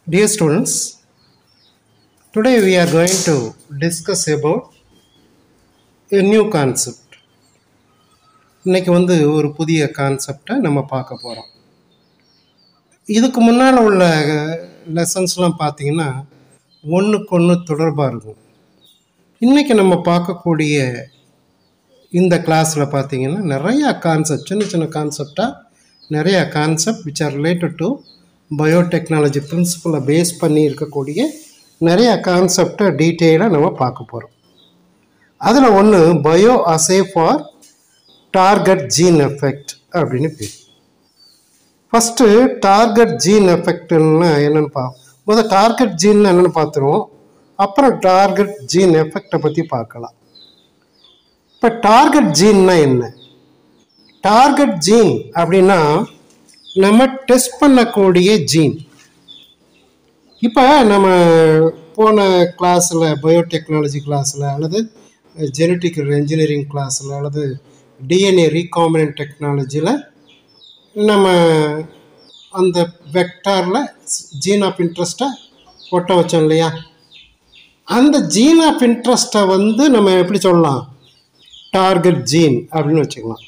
Dear students, today we are going to discuss about a new concept. இன்னைக்கு வந்து ஒரு புதிய கான்செப்டை நம்ம பார்க்க போகிறோம் இதுக்கு முன்னால் உள்ள லெசன்ஸ்லாம் பார்த்தீங்கன்னா ஒன்றுக்கு ஒன்று தொடர்பாக இருக்கும் இன்றைக்கி நம்ம பார்க்கக்கூடிய இந்த கிளாஸில் பார்த்தீங்கன்னா நிறையா கான்செப்ட் சின்ன சின்ன கான்செப்டாக நிறையா concept which are related to biotechnology பிரின்சிபலை பேஸ் பண்ணி இருக்கக்கூடிய நிறையா கான்செப்டை டீட்டெயிலாக நம்ம பார்க்க போகிறோம் அதில் ஒன்று bio assay for target gene effect அப்படின்னு பேர் ஃபஸ்ட்டு டார்கெட் ஜீன் எஃபெக்ட்னா என்னென்னு பா முதல் டார்கெட் ஜீன் என்னென்னு பார்த்துருவோம் அப்புறம் டார்கெட் ஜீன் எஃபெக்டை பற்றி பார்க்கலாம் இப்போ டார்கெட் ஜீன்னா என்ன டார்கெட் ஜீன் அப்படின்னா நம்ம டெஸ்ட் பண்ணக்கூடிய ஜீன் இப்போ நம்ம போன கிளாஸில் பயோடெக்னாலஜி கிளாஸில் அல்லது ஜெனட்டிக் இன்ஜினியரிங் கிளாஸில் அல்லது டிஎன்ஏ ரீகாம்பினன்ட் டெக்னாலஜியில் நம்ம அந்த வெக்டாரில் ஜீன் ஆஃப் இன்ட்ரெஸ்ட்டை ஒட்ட வச்சோம் இல்லையா அந்த ஜீன் ஆஃப் இன்ட்ரெஸ்ட்டை வந்து நம்ம எப்படி சொல்லலாம் டார்கெட் ஜீன் அப்படின்னு வச்சுக்கலாம்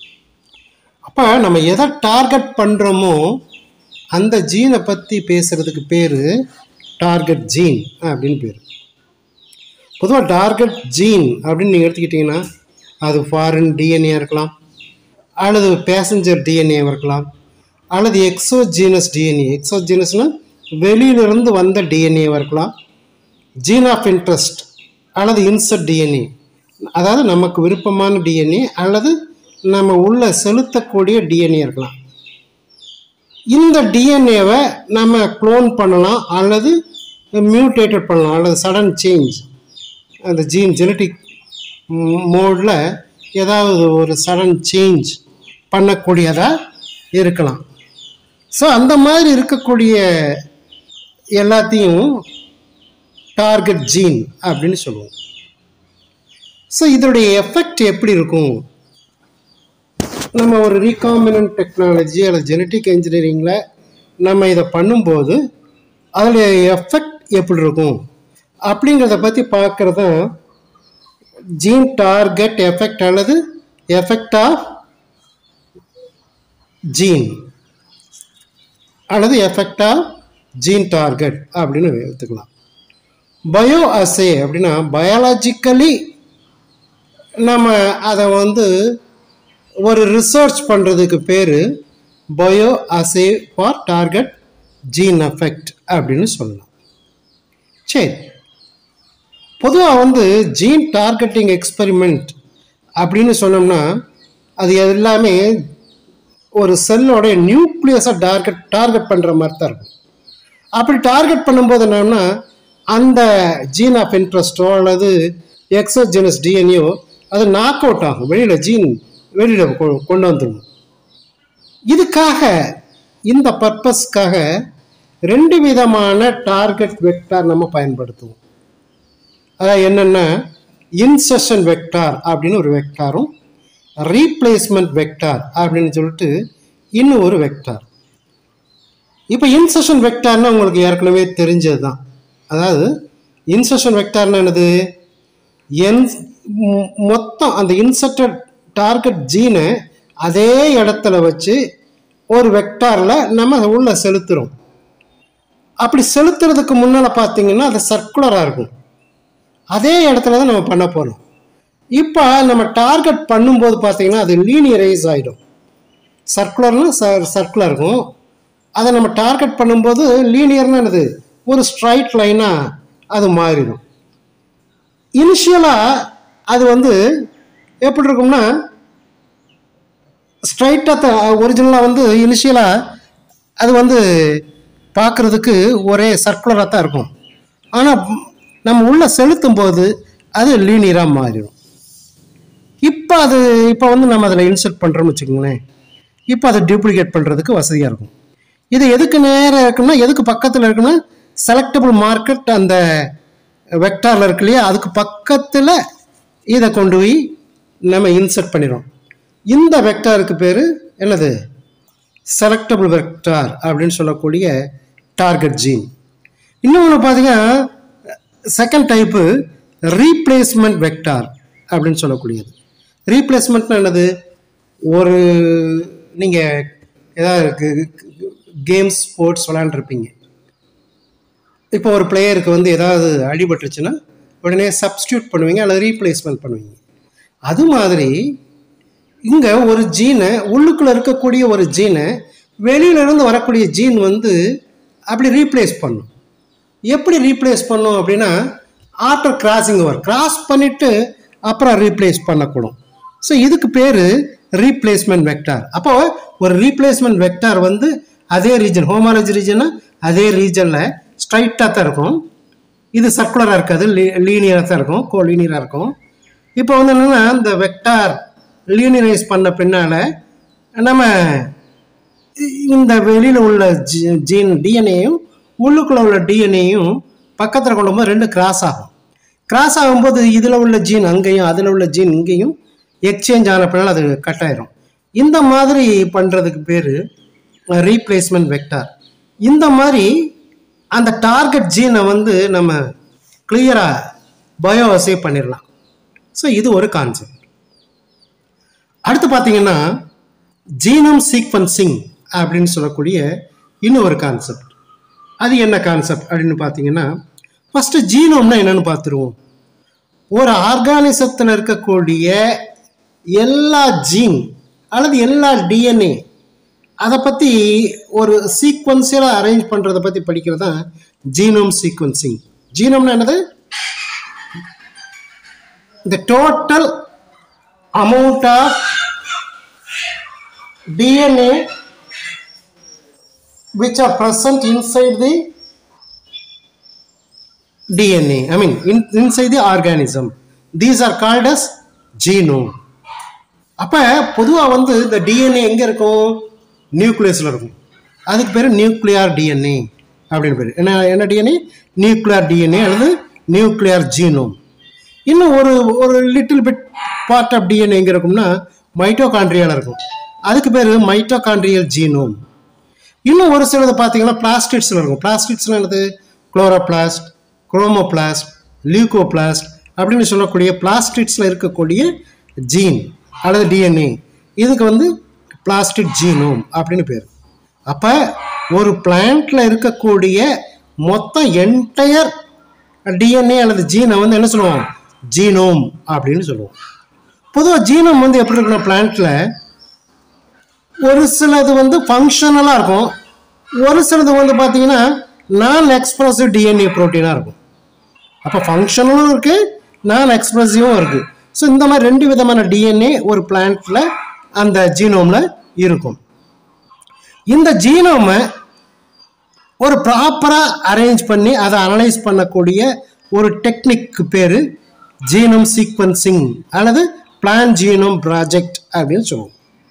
அப்போ நம்ம எதை டார்கெட் பண்ணுறோமோ அந்த ஜீனை பற்றி பேசுகிறதுக்கு பேர் டார்கெட் ஜீன் அப்படின்னு பேர் பொதுவாக டார்கெட் ஜீன் அப்படின்னு நீங்கள் எடுத்துக்கிட்டிங்கன்னா அது ஃபாரின் டிஎன்ஏ இருக்கலாம் அல்லது பேசஞ்சர் டிஎன்ஏ இருக்கலாம் அல்லது எக்ஸோஜீனஸ் டிஎன்ஏ எக்ஸோஜீனஸ்னால் வெளியிலிருந்து வந்த டிஎன்ஏ இருக்கலாம் ஜீன் ஆஃப் இன்ட்ரெஸ்ட் அல்லது இன்சர்ட் டிஎன்ஏ அதாவது நமக்கு விருப்பமான டிஎன்ஏ அல்லது நம்ம உள்ள செலுத்தக்கூடிய டிஎன்ஏ இருக்கலாம் இந்த டிஎன்ஏவை நம்ம க்ளோன் பண்ணலாம் அல்லது மியூட்டேட்டட் பண்ணலாம் அல்லது சடன் சேஞ்ச் அந்த ஜீன் ஜெனட்டிக் மோடில் ஏதாவது ஒரு சடன் சேஞ்ச் பண்ணக்கூடியதாக இருக்கலாம் ஸோ அந்த மாதிரி இருக்கக்கூடிய எல்லாத்தையும் டார்கெட் ஜீன் அப்படின்னு சொல்லுவோம் ஸோ இதோடைய எஃபெக்ட் எப்படி இருக்கும் நம்ம ஒரு ரீகாம்பினன்ட் டெக்னாலஜி அல்லது ஜெனட்டிக் இன்ஜினியரிங்கில் நம்ம இதை பண்ணும்போது அதோடைய எஃபெக்ட் எப்படி இருக்கும் அப்படிங்கிறத பற்றி பார்க்குறது தான் ஜீன் டார்கெட் எஃபெக்ட் அல்லது எஃபெக்ட் ஆஃப் ஜீன் அல்லது எஃபெக்ட் ஆஃப் ஜீன் டார்கெட் அப்படின்னு எடுத்துக்கலாம் பயோ அசே அப்படின்னா பயாலஜிக்கலி நம்ம அதை வந்து ஒரு ரிசர்ச் பண்ணுறதுக்கு பேர் bio assay for target gene effect அப்படின்னு சொல்லலாம் சரி பொதுவாக வந்து ஜீன் டார்கெட்டிங் எக்ஸ்பெரிமெண்ட் அப்படின்னு சொன்னோம்னா அது எல்லாமே ஒரு செல்லோட நியூக்ளியஸை டார்கெட் டார்கெட் பண்ணுற மாதிரி தான் இருக்கும் அப்படி டார்கெட் பண்ணும்போது என்னன்னா அந்த ஜீன் ஆஃப் இன்ட்ரெஸ்ட்டோ அல்லது எக்ஸோஜெனஸ் டிஎன்ஏோ அது நாக் அவுட் ஆகும் வெளியில் ஜீன் வெளியில் கொண்டு வந்துடும் இதுக்காக இந்த பர்பஸ்க்காக ரெண்டு விதமான டார்கெட் வெக்டார் நம்ம பயன்படுத்துவோம் அதாவது என்னென்னா இன்செஷன் வெக்டார் அப்படின்னு ஒரு வெக்டாரும் ரீப்ளேஸ்மெண்ட் வெக்டார் அப்படின்னு சொல்லிட்டு இன்னும் ஒரு வெக்டார் இப்போ இன்செஷன் வெக்டார்னா உங்களுக்கு ஏற்கனவே தெரிஞ்சது தான் அதாவது இன்செஷன் வெக்டார்னா என்னது என் மொத்தம் அந்த இன்செக்டட் டார்கெட் ஜீனை அதே இடத்துல வச்சு ஒரு வெக்டாரில் நம்ம உள்ள செலுத்துகிறோம் அப்படி செலுத்துறதுக்கு முன்னால் பார்த்தீங்கன்னா அது சர்க்குலராக இருக்கும் அதே இடத்துல தான் நம்ம பண்ண போகிறோம் இப்போ நம்ம டார்கெட் பண்ணும்போது பார்த்தீங்கன்னா அது லீனியரைஸ் ஆகிடும் சர்க்குலர்னா சர்க்குலர் இருக்கும் அதை நம்ம டார்கெட் பண்ணும்போது லீனியர்னா என்னது ஒரு ஸ்ட்ரைட் லைனாக அது மாறிடும் இனிஷியலாக அது வந்து எப்படி இருக்கும்னா ஸ்ட்ரைட்டாக ஒரிஜினலாக வந்து இனிஷியலாக அது வந்து பார்க்குறதுக்கு ஒரே சர்க்குலராக தான் இருக்கும் ஆனால் நம்ம உள்ளே செலுத்தும் போது அது லீனியராக மாறிடும் இப்போ அது இப்போ வந்து நம்ம அதில் இன்சர்ட் பண்ணுறோம்னு வச்சுக்கோங்களேன் இப்போ அதை டூப்ளிகேட் பண்ணுறதுக்கு வசதியாக இருக்கும் இது எதுக்கு நேரம் இருக்குன்னா எதுக்கு பக்கத்தில் இருக்குன்னா செலக்டபிள் மார்க்கெட் அந்த வெக்டாரில் இருக்கு இல்லையா அதுக்கு பக்கத்தில் இதை கொண்டு போய் நம்ம இன்சர்ட் பண்ணிடுறோம் இந்த வெக்டாருக்கு பேர் என்னது செலக்டபிள் வெக்டார் அப்படின்னு சொல்லக்கூடிய டார்கெட் ஜீன் இன்னொன்று பார்த்தீங்கன்னா செகண்ட் டைப்பு ரீப்ளேஸ்மெண்ட் வெக்டார் அப்படின்னு சொல்லக்கூடியது ரீப்ளேஸ்மெண்ட்னா என்னது ஒரு நீங்கள் ஏதாவது கேம்ஸ் ஸ்போர்ட்ஸ் விளாண்டுருப்பீங்க இப்போ ஒரு பிளேயருக்கு வந்து ஏதாவது அடிபட்டுருச்சுன்னா உடனே சப்ஸ்டியூட் பண்ணுவீங்க அல்லது ரீப்ளேஸ்மெண்ட் பண்ணுவீங்க அது மாதிரி இங்கே ஒரு ஜீனை உள்ளுக்குள்ளே இருக்கக்கூடிய ஒரு ஜீனை வெளியிலேருந்து வரக்கூடிய ஜீன் வந்து அப்படி ரீப்ளேஸ் பண்ணும் எப்படி ரீப்ளேஸ் பண்ணும் அப்படின்னா ஆஃப்டர் கிராசிங் ஓவர் கிராஸ் பண்ணிவிட்டு அப்புறம் ரீப்ளேஸ் பண்ணக்கூடும் ஸோ இதுக்கு பேர் ரீப்ளேஸ்மெண்ட் வெக்டார் அப்போ ஒரு ரீப்ளேஸ்மெண்ட் வெக்டார் வந்து அதே ரீஜன் ஹோமாலஜி ரீஜனா அதே ரீஜனில் ஸ்ட்ரைட்டாக தான் இருக்கும் இது சர்க்குலராக இருக்காது லீனியராக தான் இருக்கும் கோ லீனியராக இருக்கும் இப்போ வந்து என்னென்னா இந்த வெக்டார் லீனியரைஸ் பண்ண பின்னால் நம்ம இந்த வெளியில் உள்ள ஜீ ஜீன் டிஎன்ஏயும் உள்ளுக்குள்ளே உள்ள டிஎன்ஏயும் பக்கத்தில் கொண்டு போது ரெண்டு கிராஸ் ஆகும் கிராஸ் ஆகும்போது இதில் உள்ள ஜீன் அங்கேயும் அதில் உள்ள ஜீன் இங்கேயும் எக்ஸ்சேஞ்ச் ஆன பின்னால் அது கட் ஆயிரும் இந்த மாதிரி பண்ணுறதுக்கு பேர் ரீப்ளேஸ்மெண்ட் வெக்டார் இந்த மாதிரி அந்த டார்கெட் ஜீனை வந்து நம்ம கிளியராக பயோஅசே பண்ணிடலாம் ஸோ இது ஒரு கான்செப்ட் அடுத்து பார்த்தீங்கன்னா ஜீனம் சீக்வன்சிங் அப்படின்னு சொல்லக்கூடிய இன்னொரு கான்செப்ட் அது என்ன கான்செப்ட் அப்படின்னு பார்த்தீங்கன்னா ஃபஸ்ட்டு ஜீனோம்னா என்னென்னு பார்த்துருவோம் ஒரு ஆர்கானிசத்தில் இருக்கக்கூடிய எல்லா ஜீன் அல்லது எல்லா டிஎன்ஏ அதை பற்றி ஒரு சீக்வன்சியலாக அரேஞ்ச் பண்ணுறதை பற்றி படிக்கிறது தான் ஜீனோம் சீக்வன்சிங் ஜீனோம்னா என்னது the total amount of DNA which are present inside the DNA, I mean in, inside the organism. These are called as genome. அப்போ பொதுவாக வந்து இந்த டிஎன்ஏ எங்கே இருக்கும் நியூக்ளியஸில் இருக்கும் அதுக்கு பேர் நியூக்ளியார் டிஎன்ஏ அப்படின்னு பேர் என்ன என்ன டிஎன்ஏ நியூக்ளியார் டிஎன்ஏ அல்லது நியூக்ளியார் ஜீனோம் இன்னும் ஒரு ஒரு little bit part of DNA எங்கே இருக்கும்னா மைட்டோகாண்ட்ரியாவில் இருக்கும் அதுக்கு பேர் மைட்டோகாண்ட்ரியல் ஜீனோம் இன்னும் ஒரு சிலது பார்த்தீங்கன்னா பிளாஸ்டிட்ஸில் இருக்கும் பிளாஸ்டிட்ஸ்லாம் என்னது குளோரோபிளாஸ்ட் குரோமோபிளாஸ்ட் லியூகோபிளாஸ்ட் அப்படின்னு சொல்லக்கூடிய பிளாஸ்டிட்ஸில் இருக்கக்கூடிய ஜீன் அல்லது டிஎன்ஏ இதுக்கு வந்து பிளாஸ்டிக் ஜீனோம் அப்படின்னு பேர் அப்போ ஒரு பிளான்ட்ல இருக்கக்கூடிய மொத்தம் என்டையர் டிஎன்ஏ அல்லது ஜீனை வந்து என்ன சொல்லுவோம் ஜீனோம் அப்படின்னு சொல்லுவோம் பொதுவாக ஜீனோம் வந்து எப்படி இருக்குன்னா பிளான்ட்ல ஒரு சிலது வந்து ஃபங்க்ஷனலாக இருக்கும் ஒரு சிலது வந்து பார்த்தீங்கன்னா நான் எக்ஸ்பிரசிவ் டிஎன்ஏ ப்ரோட்டீனாக இருக்கும் அப்போ ஃபங்க்ஷனலும் இருக்குது நான் எக்ஸ்பிரசிவும் இருக்குது ஸோ இந்த மாதிரி ரெண்டு விதமான டிஎன்ஏ ஒரு பிளான்ட்டில் அந்த ஜீனோமில் இருக்கும் இந்த ஜீனோமை ஒரு ப்ராப்பராக அரேஞ்ச் பண்ணி அதை அனலைஸ் பண்ணக்கூடிய ஒரு டெக்னிக்கு பேர் ஜீனோம் சீக்வன்சிங் அல்லது பிளான் ஜீனோம் ப்ராஜெக்ட் அப்படின்னு சொல்லுவோம்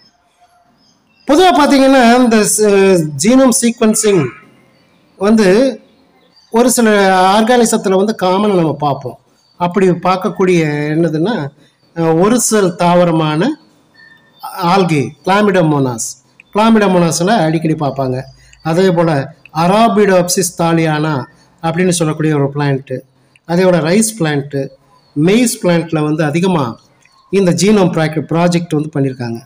பொதுவாக பார்த்தீங்கன்னா இந்த ஜீனோம் சீக்வன்சிங் வந்து ஒரு சில ஆர்கானிசத்தில் வந்து காமனாக நம்ம பார்ப்போம் அப்படி பார்க்கக்கூடிய என்னதுன்னா அஹ், ஒரு சில தாவரமான ஆல்கே கிளாமிடமோனாஸ் கிளாமிடமோனாஸில் அடிக்கடி பார்ப்பாங்க அதே போல் அராபிடோப்சிஸ் தாலியானா அப்படின்னு சொல்லக்கூடிய ஒரு பிளான்ட்டு அதேபோல் ரைஸ் பிளான்ட்டு மெய்ஸ் பிளான்ட்டில் வந்து அதிகமாக இந்த ஜீனோம் ப்ராக் ப்ராஜெக்ட் வந்து பண்ணியிருக்காங்க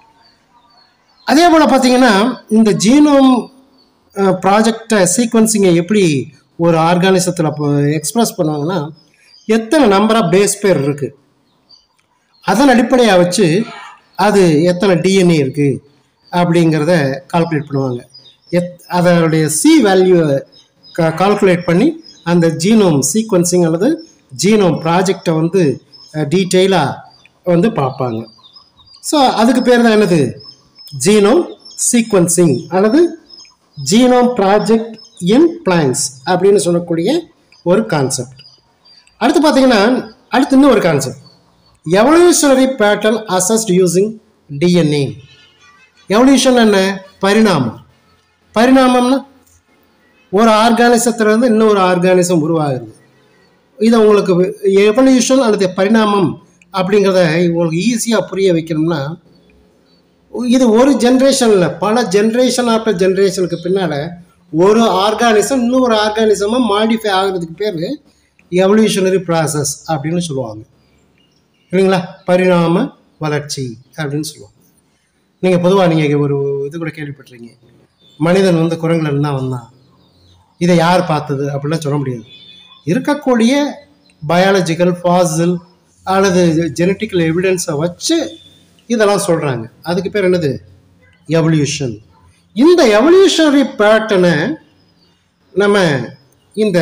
அதே போல் பார்த்தீங்கன்னா இந்த ஜீனோம் ப்ராஜெக்டை சீக்வன்சிங்கை எப்படி ஒரு ஆர்கானிசத்தில் எக்ஸ்பிரஸ் பண்ணுவாங்கன்னா எத்தனை நம்பர் ஆஃப் பேஸ் பேர் இருக்குது அதன் அடிப்படையாக வச்சு அது எத்தனை டிஎன்ஏ இருக்குது அப்படிங்கிறத கால்குலேட் பண்ணுவாங்க எத் அதனுடைய சி வேல்யூவை கா கால்குலேட் பண்ணி அந்த ஜீனோம் சீக்வன்சிங் அல்லது ஜீனோம் ப்ராஜெக்டை வந்து டீட்டெயிலாக வந்து பார்ப்பாங்க ஸோ அதுக்கு பேர் தான் என்னது ஜீனோம் சீக்வன்சிங் அல்லது ஜீனோம் ப்ராஜெக்ட் இன் பிளான்ஸ் அப்படின்னு சொல்லக்கூடிய ஒரு கான்செப்ட் அடுத்து பார்த்தீங்கன்னா அடுத்து இன்னும் ஒரு concept evolutionary pattern assessed using DNA evolution என்ன பரிணாமம் பரிணாமம்னா ஒரு ஆர்கானிசத்திலிருந்து இன்னொரு ஆர்கானிசம் உருவாகுது இதை உங்களுக்கு எவல்யூஷன் அல்லது பரிணாமம் அப்படிங்கிறத உங்களுக்கு ஈஸியாக புரிய வைக்கணும்னா இது ஒரு ஜென்ரேஷனில் பல ஜென்ரேஷன் ஆஃப்டர் ஜென்ரேஷனுக்கு பின்னால் ஒரு ஆர்கானிசம் இன்னொரு ஆர்கானிசமாக மாடிஃபை ஆகிறதுக்கு பேர் எவல்யூஷனரி ப்ராசஸ் அப்படின்னு சொல்லுவாங்க இல்லைங்களா பரிணாம வளர்ச்சி அப்படின்னு சொல்லுவாங்க நீங்கள் பொதுவாக நீங்கள் ஒரு இது கூட கேள்விப்பட்டிருக்கீங்க மனிதன் வந்து குரங்குல இருந்து தான் வந்தான் இதை யார் பார்த்தது அப்படிலாம் சொல்ல முடியாது இருக்கக்கூடிய பயாலஜிக்கல் ஃபாசில் அல்லது ஜெனட்டிக்கல் எவிடன்ஸை வச்சு இதெல்லாம் சொல்கிறாங்க அதுக்கு பேர் என்னது எவல்யூஷன் இந்த எவல்யூஷனரி பேட்டர்னை நம்ம இந்த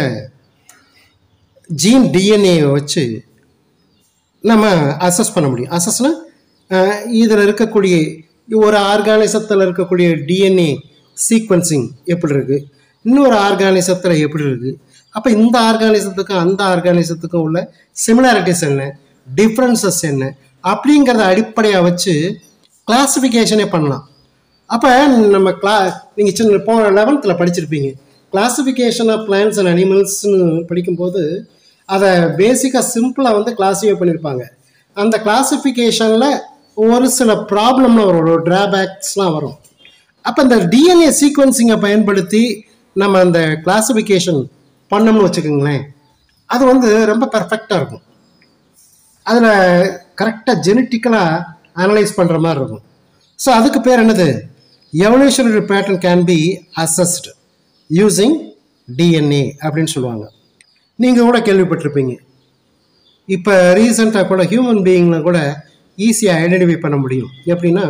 ஜீன் டிஎன்ஏவை வச்சு நம்ம அசஸ் பண்ண முடியும் அசஸ்னா இதில் இருக்கக்கூடிய ஒரு ஆர்கானிசத்தில் இருக்கக்கூடிய டிஎன்ஏ சீக்வன்சிங் எப்படி இருக்குது இன்னொரு ஆர்கானிசத்தில் எப்படி இருக்குது அப்போ இந்த ஆர்கானிசத்துக்கும் அந்த ஆர்கானிசத்துக்கும் உள்ள சிமிலாரிட்டிஸ் என்ன டிஃப்ரென்சஸ் என்ன அப்படிங்கிறத அடிப்படையாக வச்சு கிளாஸிஃபிகேஷனே பண்ணலாம் அப்போ நம்ம கிளா நீங்கள் சின்ன போ லெவன்த்தில் படிச்சிருப்பீங்க கிளாஸிஃபிகேஷன் ஆஃப் பிளான்ஸ் அண்ட் அனிமல்ஸ்னு படிக்கும்போது அதை பேசிக்காக சிம்பிளாக வந்து கிளாஸிஃபை பண்ணியிருப்பாங்க அந்த கிளாஸிஃபிகேஷனில் ஒரு சில ப்ராப்ளம்லாம் வரும் ஒரு ட்ராபேக்ஸ்லாம் வரும் அப்போ இந்த டிஎன்ஏ சீக்வன்சிங்கை பயன்படுத்தி நம்ம அந்த கிளாஸிஃபிகேஷன் பண்ணோம்னு வச்சுக்கோங்களேன் அது வந்து ரொம்ப பெர்ஃபெக்டாக இருக்கும் அதில் கரெக்டாக ஜெனட்டிக்கலாக அனலைஸ் பண்ணுற மாதிரி இருக்கும் ஸோ அதுக்கு பேர் என்னது evolutionary pattern can be assessed using DNA அப்படின்னு சொல்லுவாங்க நீங்கள் கூட கேள்விப்பட்டிருப்பீங்க இப்போ ரீசெண்டாக கூட ஹியூமன் பீயிங்கில் கூட ஈஸியாக ஐடென்டிஃபை பண்ண முடியும் எப்படின்னா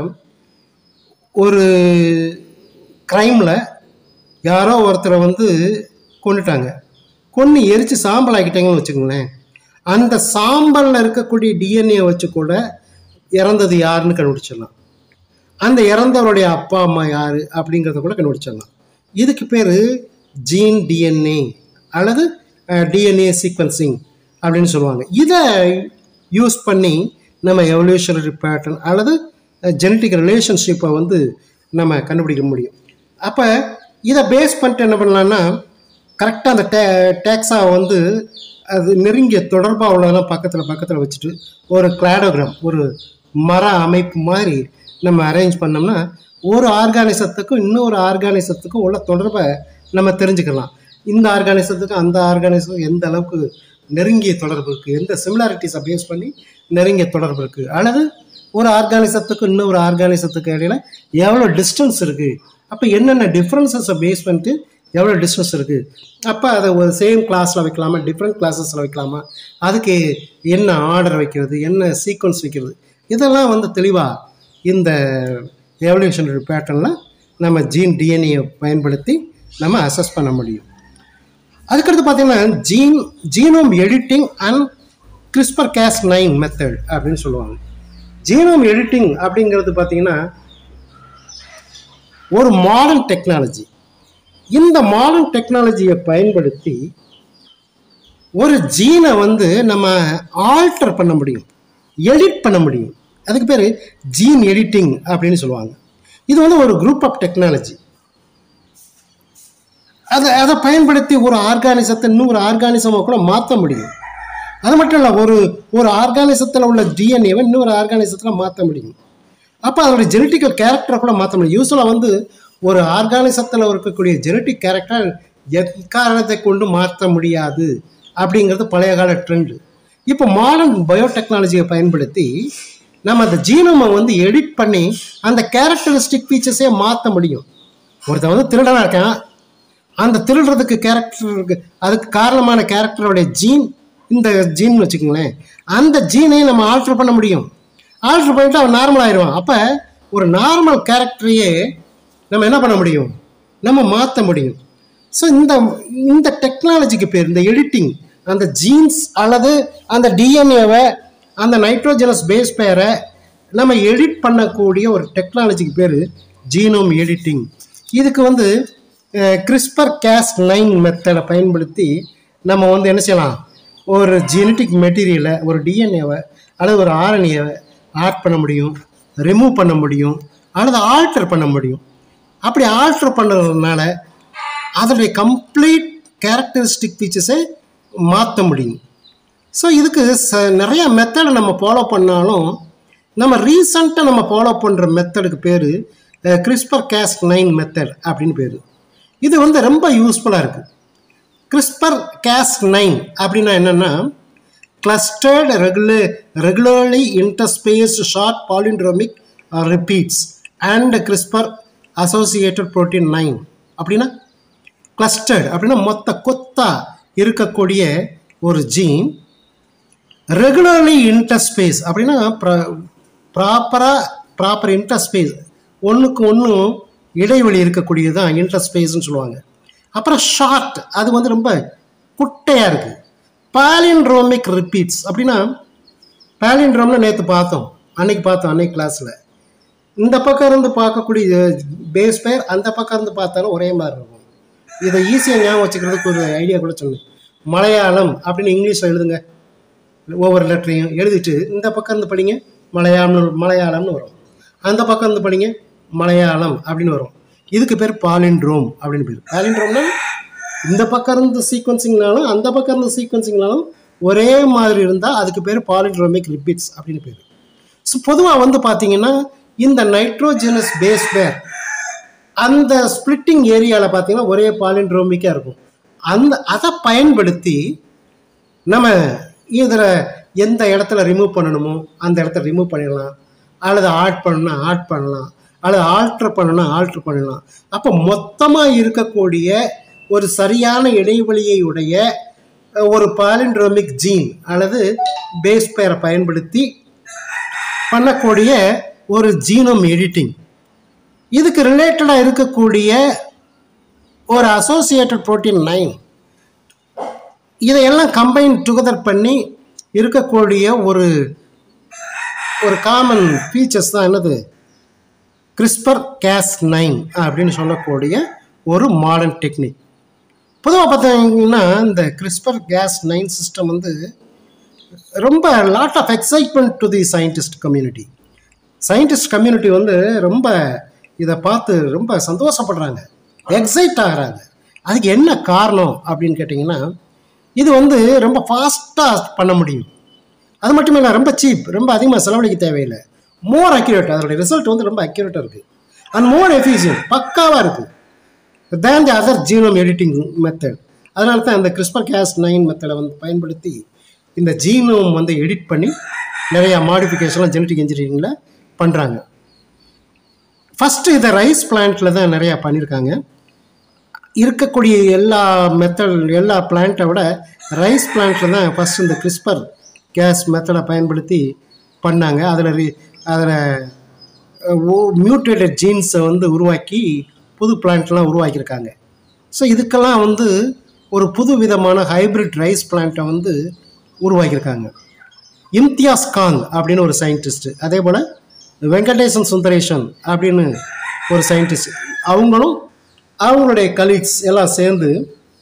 ஒரு க்ரைமில் யாரோ ஒருத்தரை வந்து கொண்டுட்டாங்க கொன்று எரித்து சாம்பல் ஆக்கிட்டாங்கன்னு வச்சுக்கோங்களேன் அந்த சாம்பலில் இருக்கக்கூடிய டிஎன்ஏ வச்சு கூட இறந்தது யாருன்னு கண்டுபிடிச்சிடலாம் அந்த இறந்தவருடைய அப்பா அம்மா யார் அப்படிங்கிறத கூட கண்டுபிடிச்சிடலாம் இதுக்கு பேர் ஜீன் டிஎன்ஏ அல்லது டிஎன்ஏ சீக்வன்சிங் அப்படின்னு சொல்லுவாங்க இதை யூஸ் பண்ணி நம்ம எவல்யூஷனரி பேட்டர்ன் அல்லது ஜெனட்டிக் ரிலேஷன்ஷிப்பை வந்து நம்ம கண்டுபிடிக்க முடியும் அப்போ இதை பேஸ் பண்ணிட்டு என்ன பண்ணலான்னா கரெக்டாக அந்த டே டேக்ஸாவை வந்து அது நெருங்கிய தொடர்பாக உள்ளதெல்லாம் பக்கத்தில் பக்கத்தில் வச்சுட்டு ஒரு கிளாடோகிராம் ஒரு மர அமைப்பு மாதிரி நம்ம அரேஞ்ச் பண்ணோம்னா ஒரு ஆர்கானிசத்துக்கும் இன்னொரு ஆர்கானிசத்துக்கும் உள்ள தொடர்பை நம்ம தெரிஞ்சுக்கலாம் இந்த ஆர்கானிசத்துக்கும் அந்த ஆர்கானிசம் எந்த அளவுக்கு நெருங்கிய தொடர்பு இருக்குது எந்த சிமிலாரிட்டிஸை பேஸ் பண்ணி நெருங்கிய தொடர்பு இருக்குது அல்லது ஒரு ஆர்கானிசத்துக்கும் இன்னொரு ஆர்கானிசத்துக்கு இடையில எவ்வளோ டிஸ்டன்ஸ் இருக்குது அப்போ என்னென்ன டிஃப்ரென்சஸை பேஸ் பண்ணிட்டு எவ்வளோ டிஸ்டன்ஸ் இருக்குது அப்போ அதை ஒரு சேம் கிளாஸில் வைக்கலாமா டிஃப்ரெண்ட் கிளாஸஸில் வைக்கலாமா அதுக்கு என்ன ஆர்டர் வைக்கிறது என்ன சீக்வன்ஸ் வைக்கிறது இதெல்லாம் வந்து தெளிவாக இந்த எவல்யூஷனரி பேட்டர்னில் நம்ம ஜீன் டிஎன்ஏ பயன்படுத்தி நம்ம அசஸ் பண்ண முடியும் அதுக்கடுத்து பார்த்தீங்கன்னா gene genome editing and CRISPR Cas nine method அப்படின்னு சொல்லுவாங்க ஜீனோம் எடிட்டிங் அப்படிங்கிறது பார்த்தீங்கன்னா ஒரு மாடர்ன் டெக்னாலஜி இந்த மாடர்ன் டெக்னாலஜியை பயன்படுத்தி ஒரு ஜீனை வந்து நம்ம ஆல்டர் பண்ண முடியும் எடிட் பண்ண முடியும் அதுக்கு பேர் ஜீன் எடிட்டிங் அப்படின்னு சொல்லுவாங்க இது வந்து ஒரு குரூப் ஆஃப் டெக்னாலஜி அதை அதை பயன்படுத்தி ஒரு ஆர்கானிசத்தை இன்னொரு ஆர்கானிசமாக கூட மாற்ற முடியும் அது மட்டும் இல்லை ஒரு ஒரு ஆர்கானிசத்தில் உள்ள டிஎன்ஏவை இன்னொரு ஆர்கானிசத்தில் மாற்ற முடியும் அப்போ அதோட ஜெனட்டிக்கல் கேரக்டரை கூட மாற்ற முடியும் யூஸ்வலாக வந்து ஒரு ஆர்கானிசத்தில் இருக்கக்கூடிய ஜெனட்டிக் கேரக்டர் எக்காரணத்தை கொண்டு மாற்ற முடியாது அப்படிங்கிறது பழைய கால ட்ரெண்டு இப்போ மாடர்ன் பயோடெக்னாலஜியை பயன்படுத்தி நம்ம அந்த ஜீனோமை வந்து எடிட் பண்ணி அந்த கேரக்டரிஸ்டிக் ஃபீச்சர்ஸே மாற்ற முடியும் ஒருத்தன் வந்து திருடனாக இருக்கான் அந்த திருடுறதுக்கு கேரக்டருக்கு அதுக்கு காரணமான கேரக்டருடைய ஜீன் இந்த ஜீன் வச்சுக்கோங்களேன் அந்த ஜீனையும் நம்ம ஆல்ட்ரு பண்ண முடியும் ஆல்ட்ரு பண்ணிட்டு அவன் நார்மல் ஆயிடுவான் அப்போ ஒரு நார்மல் கேரக்டரையே நம்ம என்ன பண்ண முடியும் நம்ம மாற்ற முடியும் ஸோ இந்த இந்த டெக்னாலஜிக்கு பேர் இந்த எடிட்டிங் அந்த ஜீன்ஸ் அல்லது அந்த டிஎன்ஏவை அந்த நைட்ரோஜனஸ் பேஸ் பேரை நம்ம எடிட் பண்ணக்கூடிய ஒரு டெக்னாலஜிக்கு பேர் ஜீனோம் எடிட்டிங் இதுக்கு வந்து கிறிஸ்பர் கேஸ் நைன் மெத்தடை பயன்படுத்தி நம்ம வந்து என்ன செய்யலாம் ஒரு ஜெனட்டிக் மெட்டீரியலை ஒரு டிஎன்ஏவை அல்லது ஒரு ஆர்என்ஏவை ஆட் பண்ண முடியும் ரிமூவ் பண்ண முடியும் அல்லது ஆல்டர் பண்ண முடியும் அப்படி ஆல்டர் பண்ணுறதுனால அதனுடைய கம்ப்ளீட் கேரக்டரிஸ்டிக் ஃபீச்சர்ஸை மாற்ற முடியும் ஸோ இதுக்கு ச நிறைய மெத்தடை நம்ம ஃபாலோ பண்ணாலும் நம்ம ரீசண்டாக நம்ம ஃபாலோ பண்ணுற மெத்தடுக்கு பேர் கிறிஸ்பர் கேஸ் நைன் மெத்தட் அப்படின்னு பேர் இது வந்து ரொம்ப யூஸ்ஃபுல்லாக இருக்குது கிறிஸ்பர் கேஸ் நைன் அப்படின்னா என்னென்னா clustered regular regularly interspaced short palindromic repeats and CRISPR associated protein nine அப்படின்னா கிளஸ்டர்டு அப்படின்னா மொத்த கொத்தா இருக்கக்கூடிய ஒரு ஜீன் ரெகுலர்லி இன்டர்ஸ்பேஸ் அப்படின்னா ப்ராப்பராக ப்ராப்பர் இன்டர்ஸ்பேஸ் ஒன்றுக்கு ஒன்று இடைவெளி இருக்கக்கூடியது தான் இன்டர்ஸ்பேஸ்னு சொல்லுவாங்க அப்புறம் ஷார்ட் அது வந்து ரொம்ப குட்டையாக இருக்குது பாலின்ட்ரோமிக் ரிப்பீட்ஸ் அப்படின்னா பாலின்ட்ரோம்னு நேற்று பார்த்தோம் அன்னைக்கு பார்த்தோம் அன்னைக்கு கிளாஸில் இந்த பக்கம் இருந்து பார்க்கக்கூடிய பேஸ் பேர் அந்த பக்கம் இருந்து பார்த்தாலும் ஒரே மாதிரி இருக்கும் இதை ஈஸியாக ஞாபகம் வச்சுக்கிறதுக்கு ஒரு ஐடியா கூட சொன்னேன் மலையாளம் அப்படின்னு இங்கிலீஷில் எழுதுங்க ஒவ்வொரு லெட்டரையும் எழுதிட்டு இந்த பக்கம் இருந்து படிங்க மலையாளம்னு மலையாளம்னு வரும் அந்த பக்கம் இருந்து படிங்க மலையாளம் அப்படின்னு வரும் இதுக்கு பேர் பாலிண்ட்ரோம் அப்படின்னு பேர் பாலிண்ட்ரோம்னா இந்த பக்கம் இருந்து சீக்வன்சிங்னாலும் அந்த பக்கம் இருந்து சீக்வன்சிங்னாலும் ஒரே மாதிரி இருந்தால் அதுக்கு பேர் பாலிண்ட்ரோமிக் ரிப்பீட்ஸ் அப்படின்னு பேர் ஸோ பொதுவாக வந்து பார்த்தீங்கன்னா இந்த நைட்ரோஜனஸ் பேஸ் பேர் அந்த ஸ்பிளிட்டிங் ஏரியாவில் பார்த்தீங்கன்னா ஒரே பாலிண்ட்ரோமிக்காக இருக்கும் அந்த அதை பயன்படுத்தி நம்ம இதில் எந்த இடத்துல ரிமூவ் பண்ணணுமோ அந்த இடத்துல ரிமூவ் பண்ணிடலாம் அல்லது ஆட் பண்ணணும்னா ஆட் பண்ணலாம் அல்லது ஆல்ட்ரு பண்ணணும்னா ஆல்ட்ரு பண்ணலாம் அப்போ மொத்தமாக இருக்கக்கூடிய ஒரு சரியான இடைவெளியை உடைய ஒரு பாலிண்ட்ரோமிக் ஜீன் அல்லது பேஸ் பேரை பயன்படுத்தி பண்ணக்கூடிய ஒரு ஜீனோம் எடிட்டிங் இதுக்கு ரிலேட்டடாக இருக்கக்கூடிய ஒரு அசோசியேட்டட் புரோட்டீன் நைன் இதையெல்லாம் கம்பைன் டுகெதர் பண்ணி இருக்கக்கூடிய ஒரு ஒரு காமன் ஃபீச்சர்ஸ் தான் என்னது கிறிஸ்பர் கேஸ் நைன் அப்படின்னு சொல்லக்கூடிய ஒரு மாடர்ன் டெக்னிக் பொதுவாக பார்த்தீங்கன்னா இந்த கிறிஸ்பர் கேஸ் நைன் சிஸ்டம் வந்து ரொம்ப lot of excitement to the scientist community scientist community வந்து ரொம்ப இதை பார்த்து ரொம்ப சந்தோஷப்படுறாங்க எக்ஸைட் ஆகிறாங்க அதுக்கு என்ன காரணம் அப்படின்னு கேட்டிங்கன்னா இது வந்து ரொம்ப ஃபாஸ்ட்டாக பண்ண முடியும் அது மட்டும் இல்லை ரொம்ப சீப் ரொம்ப அதிகமாக செலவழிக்க தேவையில்லை மோர் அக்யூரேட் அதோட ரிசல்ட் வந்து ரொம்ப அக்யூரேட்டாக இருக்குது அண்ட் மோர் எஃபிஷியன்ட் பக்காவாக இருக்குது than the other genome editing method அதனால தான் இந்த கிறிஸ்பர் கேஸ் நைன் மெத்தடை வந்து பயன்படுத்தி இந்த ஜீனோம் வந்து எடிட் பண்ணி நிறையா மாடிஃபிகேஷன்லாம் ஜெனட்டிக் இன்ஜினியரிங்கில் பண்ணுறாங்க ஃபஸ்ட்டு இதை ரைஸ் பிளான்ட்டில் தான் நிறையா பண்ணியிருக்காங்க இருக்கக்கூடிய எல்லா மெத்தட் எல்லா பிளான்ட்டை விட ரைஸ் பிளான்ட்டில் தான் ஃபஸ்ட் இந்த கிறிஸ்பர் கேஸ் மெத்தடை பயன்படுத்தி பண்ணாங்க அதில் அதில் மியூட்டேட்டட் ஜீன்ஸை வந்து உருவாக்கி புது பிளான்ட்லாம் உருவாக்கியிருக்காங்க ஸோ இதுக்கெல்லாம் வந்து ஒரு புது விதமான ஹைப்ரிட் ரைஸ் பிளான்ட்டை வந்து உருவாக்கியிருக்காங்க இம்தியாஸ் கான் அப்படின்னு ஒரு சயின்டிஸ்ட்டு அதே போல் வெங்கடேசன் சுந்தரேஷன் அப்படின்னு ஒரு சயின்டிஸ்ட் அவங்களும் அவங்களுடைய கலீக்ஸ் எல்லாம் சேர்ந்து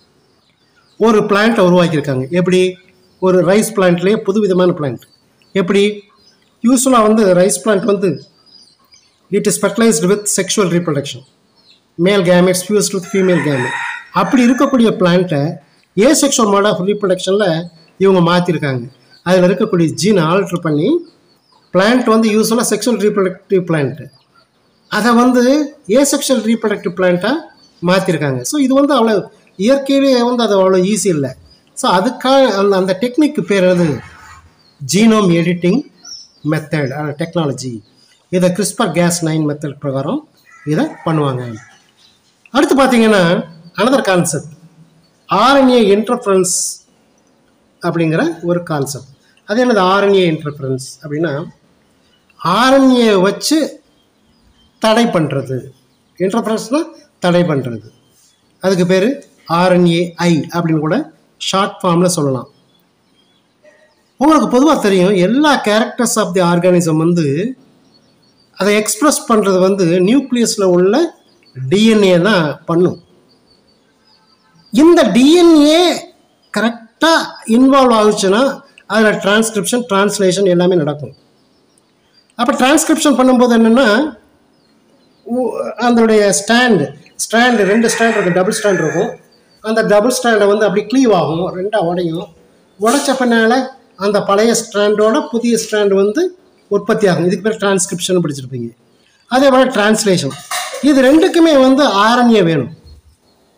ஒரு பிளான்ட்டை உருவாக்கியிருக்காங்க எப்படி ஒரு ரைஸ் பிளான்ட்லேயே புது விதமான பிளான்ட் எப்படி யூஸ்வலாக வந்து ரைஸ் பிளான்ட் வந்து it is fertilized with sexual reproduction male gametes fused with female gamete அப்படி இருக்கக்கூடிய பிளான்ட்டை ஏ செக்ஷுவல் மோட் ஆஃப் ரீப்ரொடக்ஷனில் இவங்க மாற்றிருக்காங்க அதில் இருக்கக்கூடிய ஜீனை ஆல்ட்ரு பண்ணி பிளான்ட் வந்து யூஸ்வலாக செக்ஷுவல் ரீப்ரொடக்டிவ் பிளான்ட்டு அதை வந்து ஏ செக்ஷுவல் ரீப்ரொடக்டிவ் பிளான்ட்டாக மாற்றிருக்காங்க ஸோ இது வந்து அவ்வளோ இயற்கையிலேயே வந்து அது அவ்வளோ ஈஸி இல்லை ஸோ அதுக்காக அந்த அந்த டெக்னிக்கு பேர் எது ஜீனோம் எடிட்டிங் மெத்தட் டெக்னாலஜி இதை கிறிஸ்பர் கேஸ் நைன் மெத்தட் பிரகாரம் இதை பண்ணுவாங்க அடுத்து பார்த்தீங்கன்னா அனதர் கான்செப்ட் ஆர்என்ஏ இன்டர்ஃபரன்ஸ் அப்படிங்கிற ஒரு கான்செப்ட் அது என்னது ஆர்என்ஏ இன்டர்ஃபரன்ஸ் அப்படின்னா ஆர்என்ஏ வச்சு தடை பண்ணுறது இன்டர்ஃபரன்ஸ்னால் தடை பண்ணுறது அதுக்கு பேர் ஆர்என்ஏஐ அப்படின்னு கூட ஷார்ட் ஃபார்மில் சொல்லலாம் உங்களுக்கு பொதுவாக தெரியும் எல்லா கேரக்டர்ஸ் ஆஃப் தி ஆர்கானிசம் வந்து அதை எக்ஸ்ப்ரெஸ் பண்ணுறது வந்து நியூக்ளியஸில் உள்ள டிஎன்ஏ தான் பண்ணும் இந்த டிஎன்ஏ கரெக்டாக இன்வால்வ் ஆகுச்சுன்னா அதில் டிரான்ஸ்கிரிப்ஷன் டிரான்ஸ்லேஷன் எல்லாமே நடக்கும் அப்போ டிரான்ஸ்கிரிப்ஷன் பண்ணும்போது என்னென்னா அதனுடைய ஸ்டாண்டு ஸ்டாண்டு ரெண்டு ஸ்டாண்ட் இருக்கும் டபுள் ஸ்டாண்ட் இருக்கும் அந்த டபுள் ஸ்டாண்டை வந்து அப்படி க்ளீவ் ஆகும் ரெண்டாக உடையும் உடைச்ச பின்னால் அந்த பழைய ஸ்டாண்டோட புதிய ஸ்டாண்ட் வந்து உற்பத்தி ஆகும் இதுக்கு பேர் டிரான்ஸ்கிரிப்ஷன் படிச்சிருப்பீங்க அதே போல் டிரான்ஸ்லேஷன் இது ரெண்டுக்குமே வந்து ஆர்என்ஏ வேணும்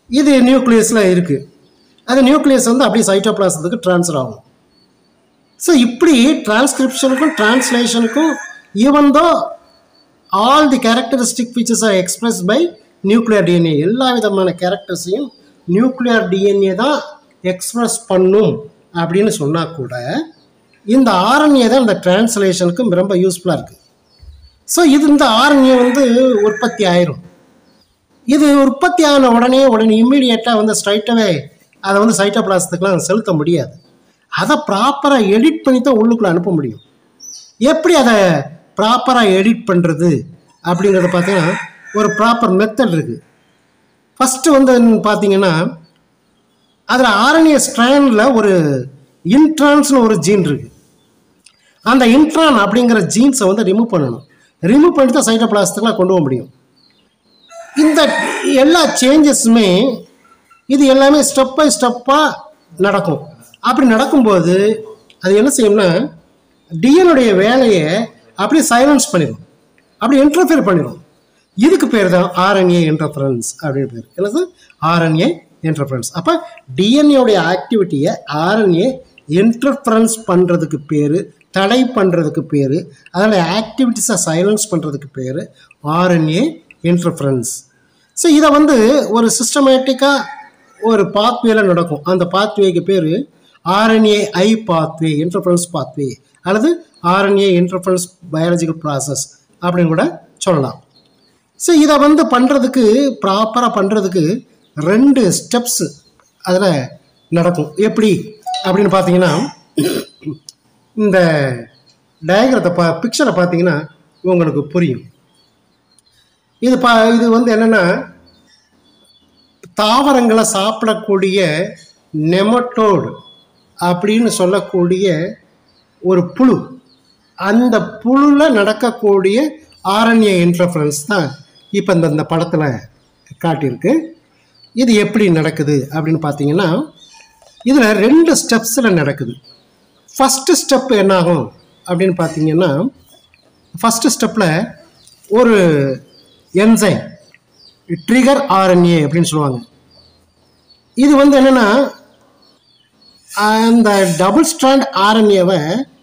இது நியூக்ளியஸில் இருக்குது அது நியூக்ளியஸ் வந்து அப்படியே சைட்டோபிளாசத்துக்கு ட்ரான்ஸ்ஃபர் ஆகும் ஸோ இப்படி டிரான்ஸ்கிரிப்ஷனுக்கும் டிரான்ஸ்லேஷனுக்கும் even though all the characteristic features are express by nuclear DNA எல்லா விதமான கேரக்டர்ஸையும் நியூக்ளியர் டிஎன்ஏ தான் எக்ஸ்பிரஸ் பண்ணும் அப்படின்னு சொன்னால் கூட இந்த ஆர்என்ஏ தான் இந்த டிரான்ஸ்லேஷனுக்கு ரொம்ப யூஸ்ஃபுல்லாக இருக்குது ஸோ இது இந்த ஆர்என்ஏ வந்து உற்பத்தி ஆயிரும் இது உற்பத்தி ஆன உடனே உடனே இம்மீடியட்டாக வந்து ஸ்ட்ரைட்டாகவே அதை வந்து சைட்டோபிளாசத்துக்குலாம் செலுத்த முடியாது அதை ப்ராப்பராக எடிட் பண்ணி தான் உள்ளுக்குள்ளே அனுப்ப முடியும் எப்படி அதை ப்ராப்பராக எடிட் பண்ணுறது அப்படிங்கிறத பார்த்தீங்கன்னா ஒரு ப்ராப்பர் மெத்தட் இருக்குது ஃபஸ்ட்டு வந்து பார்த்தீங்கன்னா அதில் ஆர்என்ஏ ஸ்ட்ராண்டில் ஒரு இன்ட்ரான்ஸ்னு ஒரு ஜீன் இருக்குது அந்த இன்ட்ரான் அப்படிங்கிற ஜீன்ஸை வந்து ரிமூவ் பண்ணணும் ரிமூவ் பண்ணிட்டு தான் சைட்டோபிளாசத்துக்குலாம் கொண்டு போக முடியும் இந்த எல்லா சேஞ்சஸுமே இது எல்லாமே ஸ்டெப் பை ஸ்டெப்பாக நடக்கும் அப்படி நடக்கும்போது அது என்ன செய்யும்னா டிஎனுடைய வேலையை அப்படியே சைலன்ஸ் பண்ணிடும் அப்படி இன்டர்ஃபியர் பண்ணிடும் இதுக்கு பேர் தான் ஆர்என்ஏ இன்டர்ஃபரன்ஸ் அப்படின்னு பேர் என்னது ஆர்என்ஏ இன்டர்ஃபரன்ஸ் அப்போ டிஎன்ஏடைய ஆக்டிவிட்டியை ஆர்என்ஏ இன்டர்ஃபரன்ஸ் பண்ணுறதுக்கு பேர் தடை பண்ணுறதுக்கு பேர் அதோடைய ஆக்டிவிட்டிஸை சைலன்ஸ் பண்ணுறதுக்கு பேர் ஆர்என்ஏ இன்டர்ஃபரன்ஸ் ஸோ இதை வந்து ஒரு சிஸ்டமேட்டிக்காக ஒரு பாத்வேல நடக்கும் அந்த பாத்வேக்கு பேர் RNA I pathway interference pathway அல்லது ஆர்என்ஏ இன்டர்ஃபரன்ஸ் பயாலஜிக்கல் ப்ராசஸ் அப்படின்னு கூட சொல்லலாம் ஸோ இதை வந்து பண்ணுறதுக்கு ப்ராப்பராக பண்ணுறதுக்கு ரெண்டு ஸ்டெப்ஸு அதில் நடக்கும் எப்படி அப்படின்னு பார்த்தீங்கன்னா இந்த டயக்ரத்தை பா பிக்சரை பார்த்தீங்கன்னா உங்களுக்கு புரியும் இது பா இது வந்து என்னென்னா தாவரங்களை சாப்பிடக்கூடிய நெமட்டோடு அப்படின்னு சொல்லக்கூடிய ஒரு புழு அந்த புழுவில் நடக்கக்கூடிய ஆரண்ய இன்டர்ஃபரன்ஸ் தான் இப்போ இந்த இந்த படத்தில் காட்டியிருக்கு இது எப்படி நடக்குது அப்படின்னு பார்த்தீங்கன்னா இதில் ரெண்டு ஸ்டெப்ஸில் நடக்குது ஃபஸ்ட்டு ஸ்டெப் என்னாகும் அப்படின்னு பார்த்தீங்கன்னா ஃபஸ்ட்டு ஸ்டெப்பில் ஒரு என்சைம் ட்ரிகர் ஆர்என்ஏ அப்படின்னு சொல்லுவாங்க இது வந்து என்னென்னா அந்த டபுள் ஸ்ட்ராண்ட் ஆர்என்ஏவை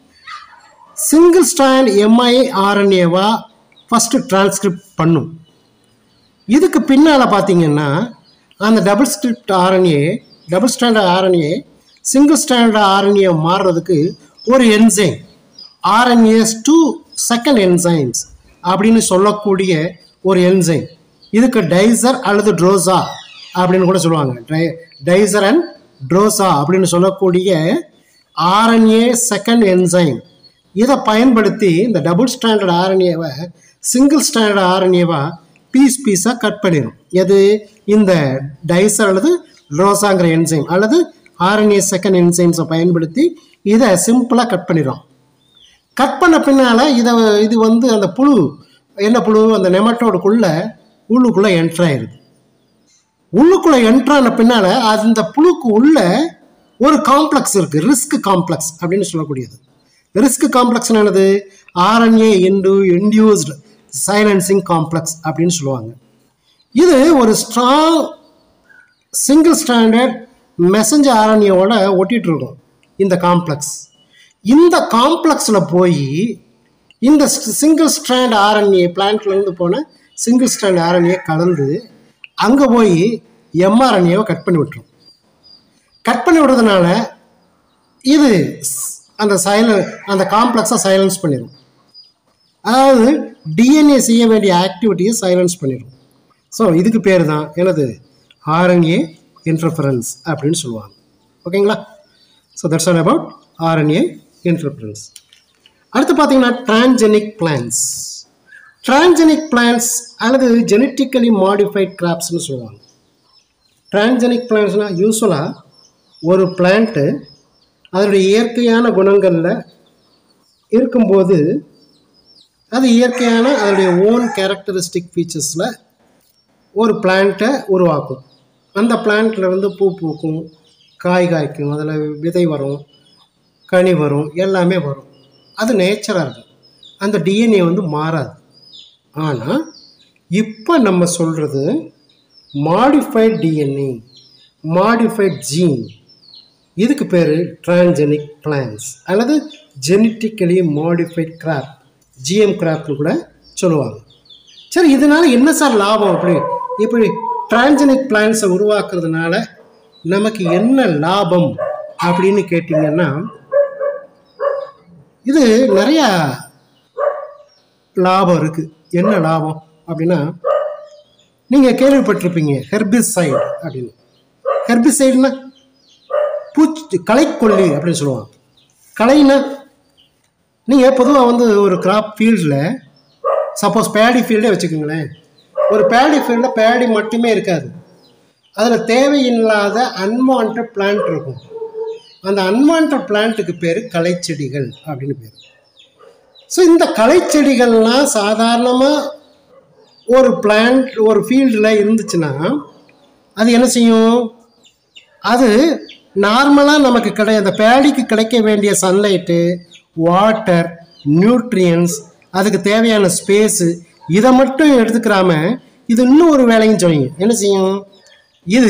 சிங்கிள் ஸ்ட்ராண்ட் எம்ஐ ஆர்என்ஏவா ஃபஸ்ட்டு டிரான்ஸ்கிரிப்ட் பண்ணும் இதுக்கு பின்னால் பார்த்தீங்கன்னா அந்த double script RNA double stand RNA single stand RNA மாறுறதுக்கு ஒரு enzyme RNase two second enzymes அப்படின்னு சொல்லக்கூடிய ஒரு என்சைம் இதுக்கு டைசர் அல்லது ட்ரோசா அப்படின்னு கூட சொல்லுவாங்க டை டைசர் அண்ட் ட்ரோசா அப்படின்னு சொல்லக்கூடிய ஆர்என்ஏ செகண்ட் என்சைம் இதை பயன்படுத்தி இந்த டபுள் ஸ்டாண்டர்ட் ஆர்என்ஏவை சிங்கிள் ஸ்டாண்டர்ட் ஆர்என்ஏவா பீஸ் பீஸாக கட் பண்ணிடும் எது இந்த டைசர் அல்லது ரோசாங்கிற என்சைம் அல்லது ஆர்என்ஏ செகண்ட் என்சைம்ஸை பயன்படுத்தி இதை சிம்பிளாக கட் பண்ணிடும் கட் பண்ண பின்னால் இதை இது வந்து அந்த புழு என்ன புழு அந்த நெமட்டோடுக்குள்ளே உள்ளுக்குள்ளே என்ட்ராயிருது உள்ளுக்குள்ளே என்ட்ரான பின்னால் அந்த புழுக்கு உள்ள ஒரு காம்ப்ளெக்ஸ் இருக்குது ரிஸ்க் காம்ப்ளெக்ஸ் அப்படின்னு சொல்லக்கூடியது ரிஸ்க் காம்ப்ளெக்ஸ் என்னது RNA into induced silencing complex அப்படின்னு சொல்லுவாங்க இது ஒரு ஸ்ட்ராங் சிங்கிள் ஸ்டாண்டர்ட் மெசஞ்சர் ஆர்என்ஏவோட ஒட்டிகிட்டு இருக்கும் இந்த காம்ப்ளெக்ஸ் இந்த காம்ப்ளெக்ஸில் போய் இந்த சிங்கிள் ஸ்ட்ராண்ட் ஆர்என்ஏ பிளான்ட்லேருந்து போன சிங்கிள் ஸ்ட்ராண்ட் ஆர்என்ஏ கலந்து அங்கே போய் எம்ஆர்என்ஏவை கட் பண்ணி விட்டுரும் கட் பண்ணி விடுறதுனால இது அந்த சைல அந்த காம்ப்ளெக்ஸை சைலன்ஸ் பண்ணிடும் அதாவது டிஎன்ஏ செய்ய வேண்டிய ஆக்டிவிட்டியை சைலன்ஸ் பண்ணிடும் ஸோ இதுக்கு பேர் தான் எனது ஆர்என்ஏ இன்டர்ஃபரன்ஸ் அப்படின்னு சொல்லுவாங்க ஓகேங்களா so that's all about RNA interference அடுத்து பார்த்தீங்கன்னா டிரான்ஜெனிக் பிளான்ஸ் டிரான்ஜெனிக் பிளான்ஸ் அல்லது ஜெனட்டிக்கலி மாடிஃபைட் கிராப்ஸ்னு சொல்லுவாங்க டிரான்ஜெனிக் பிளான்ஸ்னால் யூஸ்வலாக ஒரு பிளான்ட்டு அதனுடைய இயற்கையான குணங்களில் இருக்கும்போது அது இயற்கையான அதனுடைய ஓன் கேரக்டரிஸ்டிக் ஃபீச்சர்ஸில் ஒரு பிளான்ட்டை உருவாக்கும் அந்த பிளான்ட்டில் வந்து பூ பூக்கும் காய் காய்க்கும் அதில் விதை வரும் கனி வரும் எல்லாமே வரும் அது நேச்சராக இருக்கும் அந்த டிஎன்ஏ வந்து மாறாது ஆனால் இப்போ நம்ம சொல்கிறது மாடிஃபைட் டிஎன்ஏ மாடிஃபைட் ஜீன் இதுக்கு பேர் டிரான்ஜெனிக் பிளான்ஸ் அல்லது ஜெனட்டிக்கலி மாடிஃபைட் கிராப் ஜிஎம் கிராப்னு கூட சொல்லுவாங்க சரி இதனால என்ன சார் லாபம் அப்படி இப்படி டிரான்ஜெனிக் பிளான்ஸை உருவாக்குறதுனால நமக்கு என்ன லாபம் அப்படின்னு கேட்டிங்கன்னா இது நிறையா லாபம் இருக்குது என்ன லாபம் அப்படின்னா நீங்கள் கேள்விப்பட்டிருப்பீங்க ஹெர்பிசைடு அப்படின்னு ஹெர்பிசைடுனா பூச்சி களைக்கொல்லி அப்படின்னு சொல்லுவாங்க களைனா நீங்கள் பொதுவாக வந்து ஒரு கிராப் ஃபீல்டில் சப்போஸ் பேடி ஃபீல்டே வச்சுக்கோங்களேன் ஒரு பேடி ஃபீல்டில் பேடி மட்டுமே இருக்காது அதில் தேவையில்லாத அன்வான்ட் பிளான்ட் இருக்கும் அந்த அன்வான்ட் பிளான்ட்டுக்கு பேர் களைச்செடிகள் அப்படின்னு பேர் ஸோ இந்த களைச்செடிகள்லாம் சாதாரணமாக ஒரு பிளான்ட் ஒரு ஃபீல்டில் இருந்துச்சுன்னா அது என்ன செய்யும் அது நார்மலாக நமக்கு கிடை அந்த பேடிக்கு கிடைக்க வேண்டிய சன்லைட்டு வாட்டர் நியூட்ரியன்ஸ் அதுக்கு தேவையான ஸ்பேஸு இதை மட்டும் எடுத்துக்கிறாம இது இன்னும் ஒரு வேலையும் செய்யும் என்ன செய்யும் இது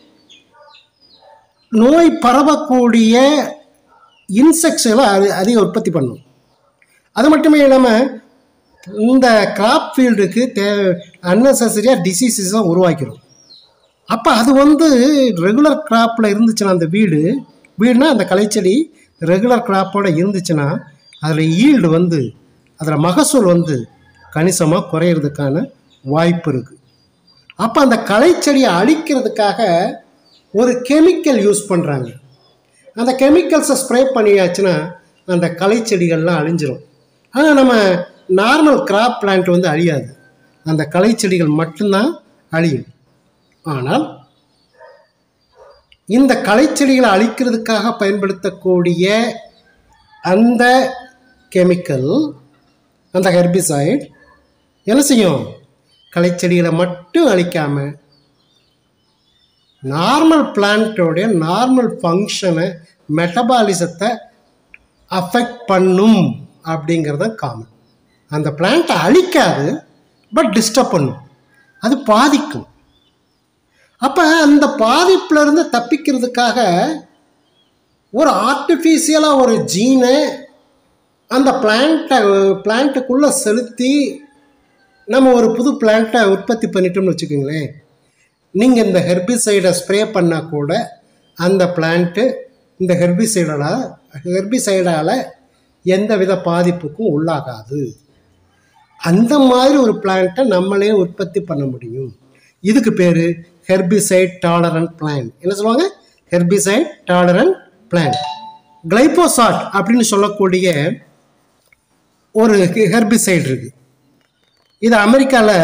நோய் பரவக்கூடிய இன்செக்ட்ஸுகளை அது அதிக உற்பத்தி பண்ணும் அது மட்டுமே இல்லாமல் இந்த கிராப் ஃபீல்டுக்கு தேவை அன்னெசரியாக டிசீசஸ் தான் உருவாக்கிடும் அப்போ அது வந்து ரெகுலர் கிராப்பில் இருந்துச்சுன்னா அந்த வீடு வீடுனா அந்த களைச்செடி ரெகுலர் கிராப்போட இருந்துச்சுன்னா அதில் ஈல்டு வந்து அதில் மகசூல் வந்து கணிசமாக குறையிறதுக்கான வாய்ப்பு இருக்குது அப்போ அந்த களைச்செடியை அழிக்கிறதுக்காக ஒரு கெமிக்கல் யூஸ் பண்ணுறாங்க அந்த கெமிக்கல்ஸை ஸ்ப்ரே பண்ணியாச்சுன்னா அந்த களைச்செடிகள்லாம் அழிஞ்சிரும் ஆனால் நம்ம நார்மல் கிராப் பிளான்ட் வந்து அழியாது அந்த களைச்செடிகள் மட்டும்தான் அழியும் ஆனால் இந்த களைச்செடிகளை அழிக்கிறதுக்காக பயன்படுத்தக்கூடிய அந்த கெமிக்கல் அந்த ஹெர்பிசைட் என்ன செய்யும் களைச்செடிகளை மட்டும் அழிக்காமல் நார்மல் பிளான்ட்டோடைய நார்மல் ஃபங்க்ஷனை மெட்டபாலிசத்தை அஃபெக்ட் பண்ணும் அப்படிங்கிறது காமன் அந்த பிளான்ட்டை அழிக்காது பட் டிஸ்டர்ப் பண்ணும் அது பாதிக்கும் அப்போ அந்த பாதிப்புலேருந்து தப்பிக்கிறதுக்காக ஒரு ஆர்டிஃபிஷியலாக ஒரு ஜீனை அந்த பிளான்ட்டை பிளான்ட்டுக்குள்ளே செலுத்தி நம்ம ஒரு புது பிளான்ட்டை உற்பத்தி பண்ணிட்டோம்னு வச்சுக்கோங்களேன் நீங்கள் இந்த ஹெர்பிசைடை ஸ்ப்ரே பண்ணால் கூட அந்த பிளான்ட்டு இந்த ஹெர்பிசைடால் ஹெர்பிசைடால் எந்த வித பாதிப்புக்கும் உள்ளாகாது அந்த மாதிரி ஒரு பிளான்ட்டை நம்மளே உற்பத்தி பண்ண முடியும் இதுக்கு பேர் ஹெர்பிசைட் டாலரண்ட் பிளான் என்ன சொல்லுவாங்க ஹெர்பிசைட் டாலரண்ட் பிளான் கிளைபோசாட் அப்படின்னு சொல்லக்கூடிய ஒரு ஹெர்பிசைட் இருக்கு இது அமெரிக்காவில்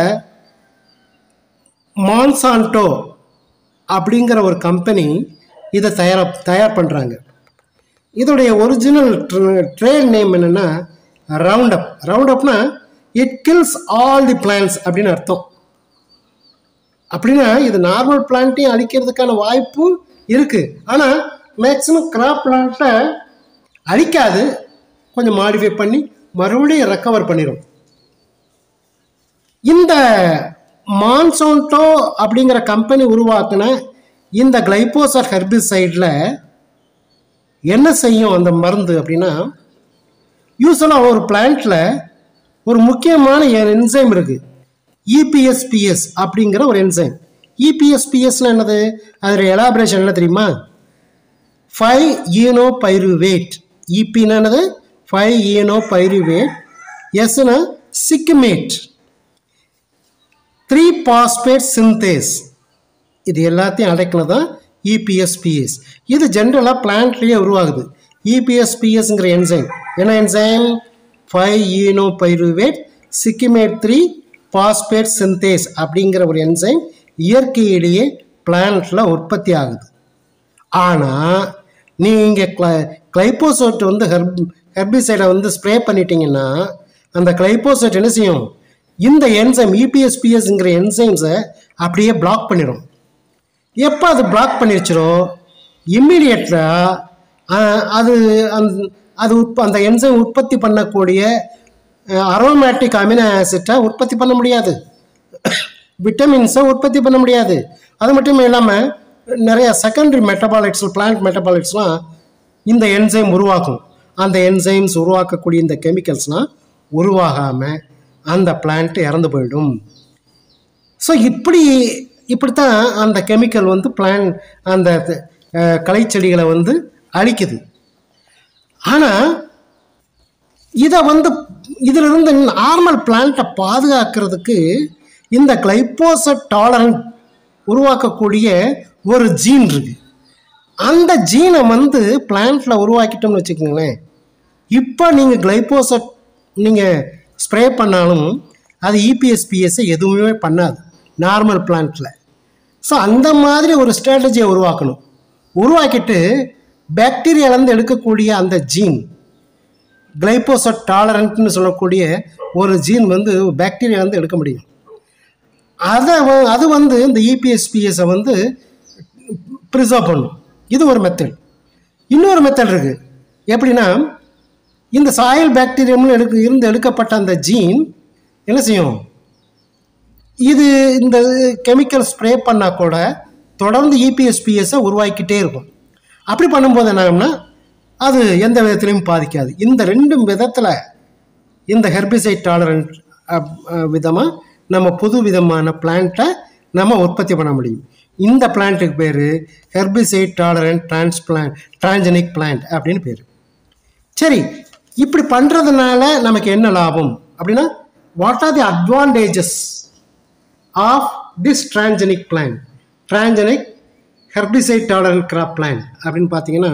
மான்சான்டோ அப்படிங்கிற ஒரு கம்பெனி இதை தயார் தயார் பண்ணுறாங்க இதோடைய ஒரிஜினல் ட்ரேட் நேம் என்னென்னா ரவுண்ட் அப் ரவுண்ட் அப்னா it kills all the plants அப்படின்னு அர்த்தம் அப்படின்னா இது நார்மல் பிளான்ட்டையும் அழிக்கிறதுக்கான வாய்ப்பு இருக்குது ஆனால் மேக்ஸிமம் கிராப் பிளான்ட்டை அழிக்காது கொஞ்சம் மாடிஃபை பண்ணி மறுபடியும் ரெக்கவர் பண்ணிடும் இந்த மான்சோன்டோ அப்படிங்கிற கம்பெனி உருவாக்கின இந்த கிளைபோசர் ஹெர்பிசைடில் என்ன செய்யும் அந்த மருந்து அப்படின்னா யூஸ்வலாக ஒரு பிளான்ட்டில் ஒரு முக்கியமான என்சைம் இருக்குது இபிஎஸ்பிஎஸ் அப்படிங்கிற ஒரு என்சைம் இபிஎஸ்பிஎஸ்னா என்னது அதில் எலாபரேஷன் என்ன தெரியுமா ஃபைவ் ஈனோ பைருவேட் இபின்னா என்னது ஃபைவ் ஈனோ பைருவேட் எஸ்னா சிக்மேட் த்ரீ பாஸ்பேட் சிந்தேஸ் இது எல்லாத்தையும் அடைக்கணும் தான் இபிஎஸ்பிஎஸ் இது ஜென்ரலாக பிளான்ட்லேயே உருவாகுது இபிஎஸ்பிஎஸ்ங்கிற என்சைம் என்ன enzyme five eno pyruvate shikimate three phosphate synthase அப்படிங்கிற ஒரு என்சைம் இயற்கையிலேயே பிளான்ட்டில் உற்பத்தி ஆகுது ஆனால் நீங்கள் கிள கிளைப்போசோட் வந்து ஹெர்ப் ஹெர்பிசைடை வந்து ஸ்ப்ரே பண்ணிட்டீங்கன்னா அந்த கிளைப்போசோட் என்ன செய்யும் இந்த என்சைம் இபிஎஸ்பிஎஸ்ங்கிற என்சைம்ஸை அப்படியே பிளாக் பண்ணிடும் எப்போ அது பிளாக் பண்ணிருச்சோ இம்மிடியட்டாக அது அந் அது உற்ப அந்த என்சைம் உற்பத்தி பண்ணக்கூடிய அரோமேட்டிக் அமினோ ஆசிட்டை உற்பத்தி பண்ண முடியாது விட்டமின்ஸை உற்பத்தி பண்ண முடியாது அது மட்டும் இல்லாமல் நிறைய செகண்டரி மெட்டபாலைட்ஸ் பிளான்ட் மெட்டபாலைட்ஸ்லாம் இந்த என்சைம் உருவாக்கும் அந்த என்சைம்ஸ் உருவாக்கக்கூடிய இந்த கெமிக்கல்ஸ்லாம் உருவாகாமல் அந்த பிளான்ட் இறந்து போயிடும் ஸோ இப்படி இப்படித்தான் அந்த கெமிக்கல் வந்து பிளான் அந்த அஹ், களைச்செடிகளை வந்து அழிக்குது ஆனால் இதை வந்து இதிலிருந்து நார்மல் பிளான்ட்டை பாதுகாக்கிறதுக்கு இந்த கிளைப்போசட் டாலரண்ட் உருவாக்கக்கூடிய ஒரு ஜீன் இருக்கு அந்த ஜீனை வந்து பிளான்ட்ல உருவாக்கிட்டோம்னு வச்சுக்கோங்களேன் இப்போ நீங்கள் கிளைப்போசட் நீங்கள் ஸ்ப்ரே பண்ணாலும் அது இபிஎஸ்பிஎஸ்ஸை எதுவுமே பண்ணாது நார்மல் பிளான்ட்டில் ஸோ அந்த மாதிரி ஒரு ஸ்ட்ராட்டஜியை உருவாக்கணும் உருவாக்கிட்டு பாக்டீரியாலேருந்து எடுக்கக்கூடிய அந்த ஜீன் கிளைப்போசட் டாலரண்ட்னு சொல்லக்கூடிய ஒரு ஜீன் வந்து பாக்டீரியாலேருந்து எடுக்க முடியும் அதை வ- அது வந்து இந்த இபிஎஸ்பிஎஸை வந்து ப்ரிசர்வ் பண்ணும் இது ஒரு மெத்தட் இன்னொரு மெத்தட் இருக்குது எப்படின்னா இந்த சாயில் பாக்டீரியம்னு எடுக்க இருந்து எடுக்கப்பட்ட அந்த ஜீன் என்ன செய்யும் இது இந்த கெமிக்கல் ஸ்ப்ரே பண்ணால் கூட தொடர்ந்து இபிஎஸ்பிஎஸை உருவாக்கிட்டே இருக்கும் அப்படி பண்ணும்போது என்ன ஆகும்னா அது எந்த விதத்திலையும் பாதிக்காது இந்த ரெண்டு விதத்தில் இந்த ஹெர்பிசைட் டாலரண்ட் விதமாக நம்ம புது விதமான பிளான்ட்டை நம்ம உற்பத்தி பண்ண முடியும் இந்த பிளான்ட்டுக்கு பேர் herbicide tolerant transplant transgenic plant அப்படின்னு பேர் சரி இப்படி பண்ணுறதுனால நமக்கு என்ன லாபம் அப்படின்னா what are the advantages of this transgenic plant transgenic herbicide tolerant crop plant அப்படின்னு பார்த்தீங்கன்னா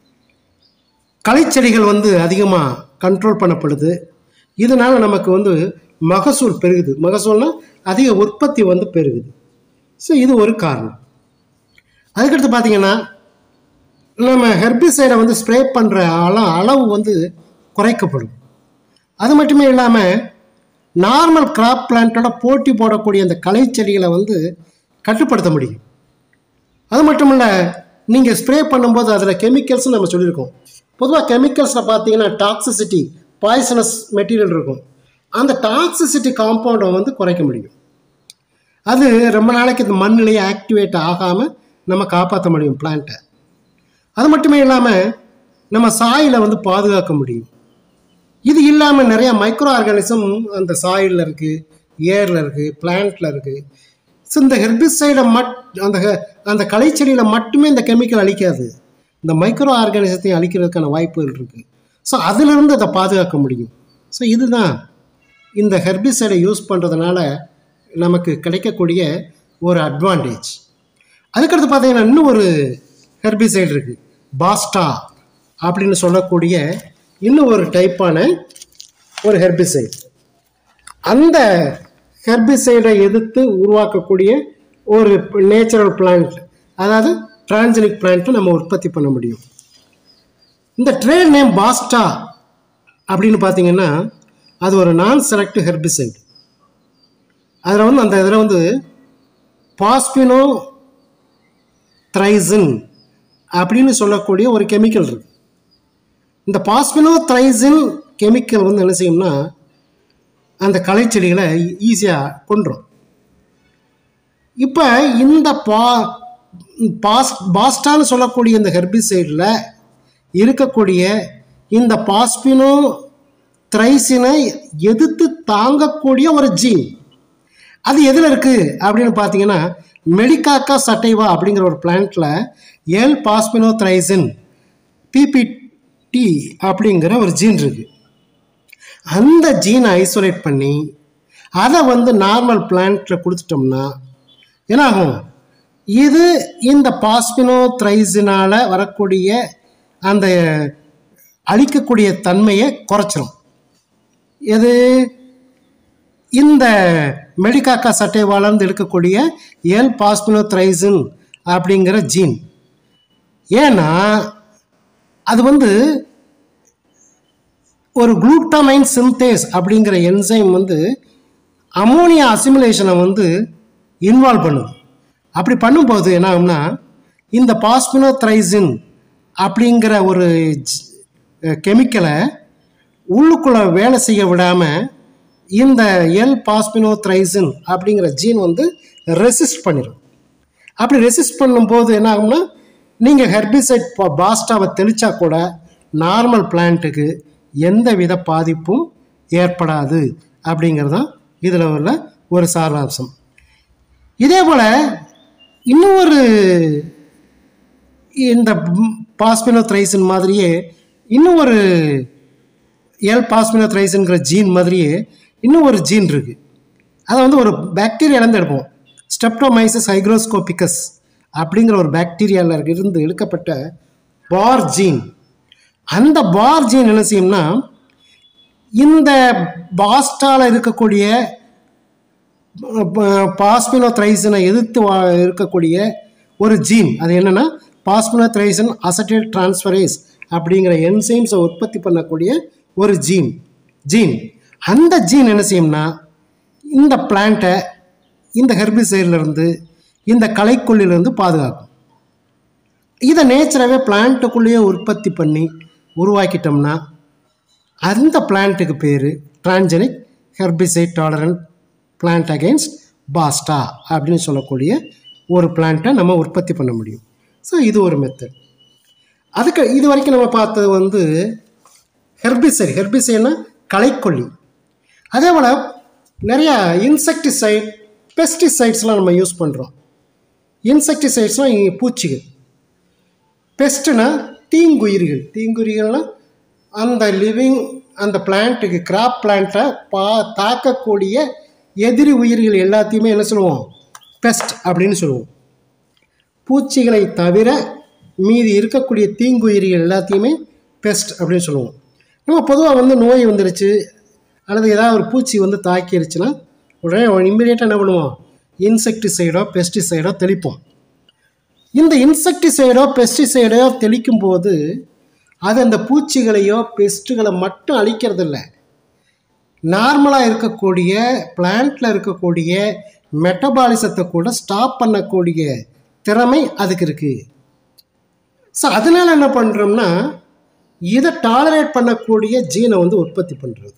களைச்செடிகள் வந்து அதிகமாக கண்ட்ரோல் பண்ணப்படுது இதனால் நமக்கு வந்து மகசூல் பெருகுது மகசூல்னா அதிக உற்பத்தி வந்து பெருகுது ஸோ இது ஒரு காரணம் அதுக்கடுத்து பார்த்தீங்கன்னா நம்ம ஹெர்பிசைடை வந்து ஸ்ப்ரே பண்ணுற அள அளவு வந்து குறைக்கப்படும் அது மட்டுமே இல்லாமல் நார்மல் கிராப் பிளான்ட்டோட போட்டி போடக்கூடிய அந்த களைச்செடிகளை வந்து கட்டுப்படுத்த முடியும் அது மட்டும் இல்லை நீங்கள் ஸ்ப்ரே பண்ணும்போது அதில் கெமிக்கல்ஸ்னு நம்ம சொல்லியிருக்கோம் பொதுவாக கெமிக்கல்ஸில் பார்த்தீங்கன்னா டாக்ஸிசிட்டி பாய்சனஸ் மெட்டீரியல் இருக்கும் அந்த டாக்ஸிசிட்டி காம்பவுண்டை வந்து குறைக்க முடியும் அது ரொம்ப நாளைக்கு இந்த மண்ணிலேயே ஆக்டிவேட் ஆகாமல் நம்ம காப்பாற்ற முடியும் பிளான்ட்டை அது மட்டுமே இல்லாமல் நம்ம சாயிலை வந்து பாதுகாக்க முடியும் இது இல்லாமல் நிறைய மைக்ரோ ஆர்கானிசம் அந்த சாயிலில் இருக்குது ஏரில் இருக்குது பிளான்ட்டில் இருக்குது ஸோ இந்த ஹெர்பிசைடை மட் அந்த ஹெ- அந்த களைச்செடியில் மட்டுமே இந்த கெமிக்கல் அழிக்காது இந்த மைக்ரோ ஆர்கானிசத்தையும் அழிக்கிறதுக்கான வாய்ப்புகள் இருக்குது ஸோ அதிலிருந்து அதை பாதுகாக்க முடியும் ஸோ இதுதான் இந்த ஹெர்பிசைடை யூஸ் பண்ணுறதுனால நமக்கு கிடைக்கக்கூடிய ஒரு அட்வான்டேஜ் அதுக்கடுத்து பார்த்தீங்கன்னா இன்னும் ஒரு ஹெர்பிசைடு இருக்குது பாஸ்டா அப்படின்னு சொல்லக்கூடிய இன்னும் ஒரு டைப்பான ஒரு ஹெர்பிசைட் அந்த ஹெர்பிசைடை எதிர்த்து உருவாக்கக்கூடிய ஒரு நேச்சுரல் பிளான்ட் அதாவது டிரான்ஜெனிக் பிளான்ட்டை நம்ம உற்பத்தி பண்ண முடியும் இந்த ட்ரேட் நேம் பாஸ்டா அப்படின்னு பார்த்தீங்கன்னா அது ஒரு நான் செலக்டிவ் ஹெர்பிசைட் அதில் வந்து அந்த இதில் வந்து பாஸ்பினோ த்ரைசின் அப்படின்னு சொல்லக்கூடிய ஒரு கெமிக்கல் இருக்கு இந்த பாஸ்பினோ த்ரைசின் கெமிக்கல் வந்து என்ன செய்யும்னா அந்த களைச்செடிகளை ஈஸியாக கொன்றும் இப்போ இந்த பா பாஸ் பாஸ்டான்னு சொல்லக்கூடிய இந்த ஹெர்பிசைடில் இருக்கக்கூடிய இந்த பாஸ்பினோ த்ரைசினை எதிர்த்து தாங்கக்கூடிய ஒரு ஜீன் அது எதில் இருக்குது அப்படின்னு பார்த்தீங்கன்னா மெடிகாக்கா சட்டைவா அப்படிங்கிற ஒரு பிளான்ட்ல எல் பாஸ்பினோ த்ரைசின் பிபிடி அப்படிங்கிற ஒரு ஜீன் இருக்கு அந்த ஜீனை ஐசோலேட் பண்ணி அதை வந்து நார்மல் பிளான்ட்ல கொடுத்துட்டோம்னா என்னாகும் இது இந்த பாஸ்பினோ த்ரைசினால வரக்கூடிய அந்த அழிக்கக்கூடிய தன்மையை குறைச்சிரும் எது இந்த மெடிகாக்கா சட்டை வளர்ந்து எடுக்கக்கூடிய எல் பாஸ்பினோ த்ரைசின் அப்படிங்கிற ஜீன் ஏன்னா அது வந்து ஒரு குளூட்டமைன் சிந்தேஸ் அப்படிங்கிற என்சைம் வந்து அமோனியா அசிமுலேஷனை வந்து இன்வால்வ் பண்ணுது அப்படி பண்ணும்போது என்ன ஆகும்னா இந்த பாஸ்பினோ த்ரைசின் அப்படிங்கிற ஒரு கெமிக்கலை உள்ளுக்குள்ளே வேலை செய்ய விடாமல் இந்த எல் பாஸ்பினோத்ரைசின் அப்படிங்கிற ஜீன் வந்து ரெசிஸ்ட் பண்ணிடும் அப்படி ரெசிஸ்ட் பண்ணும்போது என்ன ஆகும்னா நீங்கள் ஹெர்பிசைட் பாஸ்டாவை தெளித்தா கூட நார்மல் பிளான்ட்டுக்கு எந்த வித பாதிப்பும் ஏற்படாது அப்படிங்கிறது தான் இதில் உள்ள ஒரு சாராம்சம் இதே போல் இன்னும் ஒரு இந்த பாஸ்பினோத்ரைசின் மாதிரியே இன்னும் ஒரு எல் பாஸ்மினோத்ரைஸ்ங்கிற ஜீன் மாதிரியே இன்னும் ஒரு ஜீன் இருக்குது அதை வந்து ஒரு பாக்டீரியாலேருந்து எடுப்போம் ஸ்டெப்டோமைசஸ் ஹைக்ரோஸ்கோபிகஸ் அப்படிங்கிற ஒரு பாக்டீரியாவில் இருந்து எடுக்கப்பட்ட பார் ஜீன் அந்த பார் ஜீன் என்ன செய்யும்னா இந்த பாஸ்டால் இருக்கக்கூடிய பாஸ்பினோத்ரைசனை எதிர்த்து வா இருக்கக்கூடிய ஒரு ஜீன் அது என்னென்னா பாஸ்பினோத்ரைசன் அசட்டேட் டிரான்ஸ்ஃபரேஸ் அப்படிங்கிற என்சைம்ஸை உற்பத்தி பண்ணக்கூடிய ஒரு ஜீன் ஜீன் அந்த ஜீன் என்ன செய்யும்னா இந்த பிளான்ட்டை இந்த ஹெர்பிசைட்லேருந்து இந்த களைக்கொல்லிலிருந்து பாதுகாக்கும் இதை நேச்சராகவே பிளான்ட்டுக்குள்ளேயே உற்பத்தி பண்ணி உருவாக்கிட்டோம்னா அந்த பிளான்ட்டுக்கு பேர் transgenic herbicide tolerant plant against Basta அப்படின்னு சொல்லக்கூடிய ஒரு பிளான்ட்டை நம்ம உற்பத்தி பண்ண முடியும் ஸோ இது ஒரு மெத்தட் அதுக்கு இது வரைக்கும் நம்ம பார்த்தது வந்து ஹெர்பிசைட் ஹெர்பிசைட்னா களைக்கொல்லி அதே போல் நிறையா இன்செக்டிசைட் பெஸ்டிசைட்ஸ்லாம் நம்ம யூஸ் பண்ணுறோம் இன்செக்டிசைட்ஸ்லாம் இங்கே பூச்சிகள் பெஸ்ட்டுனா தீங்குயிரிகள் தீங்குயிரிகள்னால் அந்த லிவிங் அந்த பிளான்ட்டுக்கு கிராப் பிளான்ட்டை பா தாக்கக்கூடிய எதிரி உயிர்கள் எல்லாத்தையுமே என்ன சொல்லுவோம் பெஸ்ட் அப்படின்னு சொல்லுவோம் பூச்சிகளை தவிர மீதி இருக்கக்கூடிய தீங்குயிரிகள் எல்லாத்தையுமே பெஸ்ட் அப்படின்னு சொல்லுவோம் நம்ம பொதுவாக வந்து நோய் வந்துருச்சு அல்லது ஏதாவது ஒரு பூச்சி வந்து தாக்கிருச்சுன்னா உடனே இம்மிடியேட்டாக என்ன பண்ணுவோம் இன்செக்டிசைடோ பெஸ்டிசைடோ தெளிப்போம் இந்த இன்செக்டிசைடோ பெஸ்டிசைடோ தெளிக்கும் போது அது அந்த பூச்சிகளையோ பெஸ்ட்டுகளை மட்டும் அழிக்கிறதில்ல நார்மலாக இருக்கக்கூடிய பிளான்ட்டில் இருக்கக்கூடிய மெட்டபாலிசத்தை கூட ஸ்டாப் பண்ணக்கூடிய திறமை அதுக்கு இருக்குது ஸோ அதனால் என்ன பண்ணுறோம்னா இதை டாலரேட் பண்ணக்கூடிய ஜீனை வந்து உற்பத்தி பண்ணுறது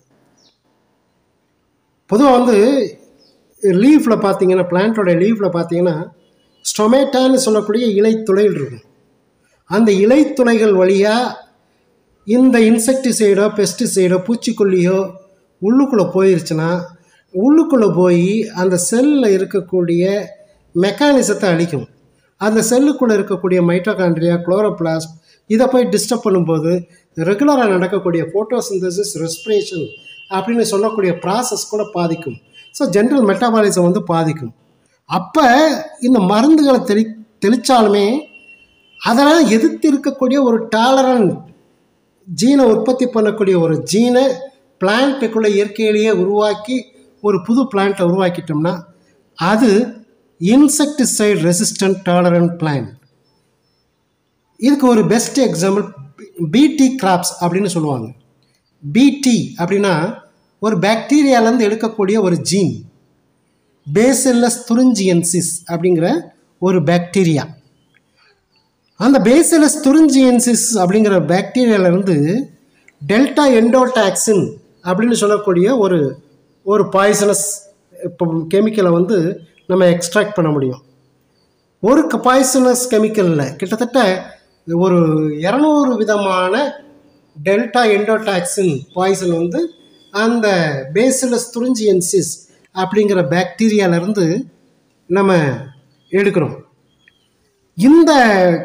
பொதுவாக வந்து லீஃபில் பார்த்தீங்கன்னா பிளான்ட்டோட லீஃபில் பார்த்தீங்கன்னா ஸ்டொமேட்டான்னு சொல்லக்கூடிய இலைத்துளைகள் இருக்கும் அந்த இலைத்துளைகள் வழியாக இந்த இன்செக்டிசைடோ பெஸ்டிசைடோ பூச்சிக்கொல்லியோ உள்ளுக்குள்ளே போயிருச்சுன்னா உள்ளுக்குள்ளே போய் அந்த செல்லில் இருக்கக்கூடிய மெக்கானிசத்தை அழிக்கும் அந்த செல்லுக்குள்ளே இருக்கக்கூடிய மைட்டோகாண்ட்ரியா குளோரோபிளாஸ்ட் இதை போய் டிஸ்டர்ப் பண்ணும்போது ரெகுலராக நடக்கக்கூடிய ஃபோட்டோசிந்தசிஸ் ரெஸ்பிரேஷன் அப்படின்னு சொல்லக்கூடிய ப்ராசஸ் கூட பாதிக்கும் ஸோ ஜென்ரல் மெட்டாபாலிசம் வந்து பாதிக்கும் அப்போ இந்த மருந்துகளை தெளி தெளித்தாலுமே அதெல்லாம் எதிர்த்து இருக்கக்கூடிய ஒரு டாலரண்ட் ஜீனை உற்பத்தி பண்ணக்கூடிய ஒரு ஜீனை பிளான்ட்டுக்குள்ளே இயற்கையிலேயே உருவாக்கி ஒரு புது பிளான்ட்டை உருவாக்கிட்டோம்னா அது இன்செக்டிசைட் ரெசிஸ்டன்ட் டாலரண்ட் பிளான்ட் இதுக்கு ஒரு பெஸ்ட் எக்ஸாம்பிள் பிடி கிராப்ஸ் அப்படின்னு சொல்லுவாங்க பிடி அப்படின்னா ஒரு பாக்டீரியாலேருந்து எடுக்கக்கூடிய ஒரு ஜீன் பேசில்லஸ் துரிஞ்சியன்சிஸ் அப்படிங்கிற ஒரு பாக்டீரியா அந்த பேசிலஸ் துரிஞ்சியன்சிஸ் அப்படிங்கிற பாக்டீரியாவிலேருந்து டெல்டா எண்டோடாக்சின் அப்படின்னு சொல்லக்கூடிய ஒரு ஒரு பாய்சனஸ் இப்போ கெமிக்கலை வந்து நம்ம எக்ஸ்ட்ராக்ட் பண்ண முடியும் ஒரு பாய்சனஸ் கெமிக்கலில் கிட்டத்தட்ட ஒரு இரநூறு விதமான டெல்டா எண்டோடாக்சின் பாய்சன் வந்து அந்த பேசிலஸ் துரிஞ்சியன்சிஸ் அப்படிங்கிற பாக்டீரியாவிலேருந்து நம்ம எடுக்கிறோம் இந்த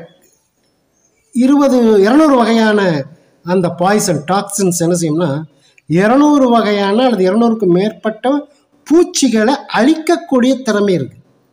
இருபது இரநூறு வகையான அந்த பாய்சன் டாக்ஸின்ஸ் என்ன செய்யும்னா இரநூறு வகையான அல்லது இரநூறுக்கு மேற்பட்ட பூச்சிகளை அழிக்கக்கூடிய திறமை இருக்குது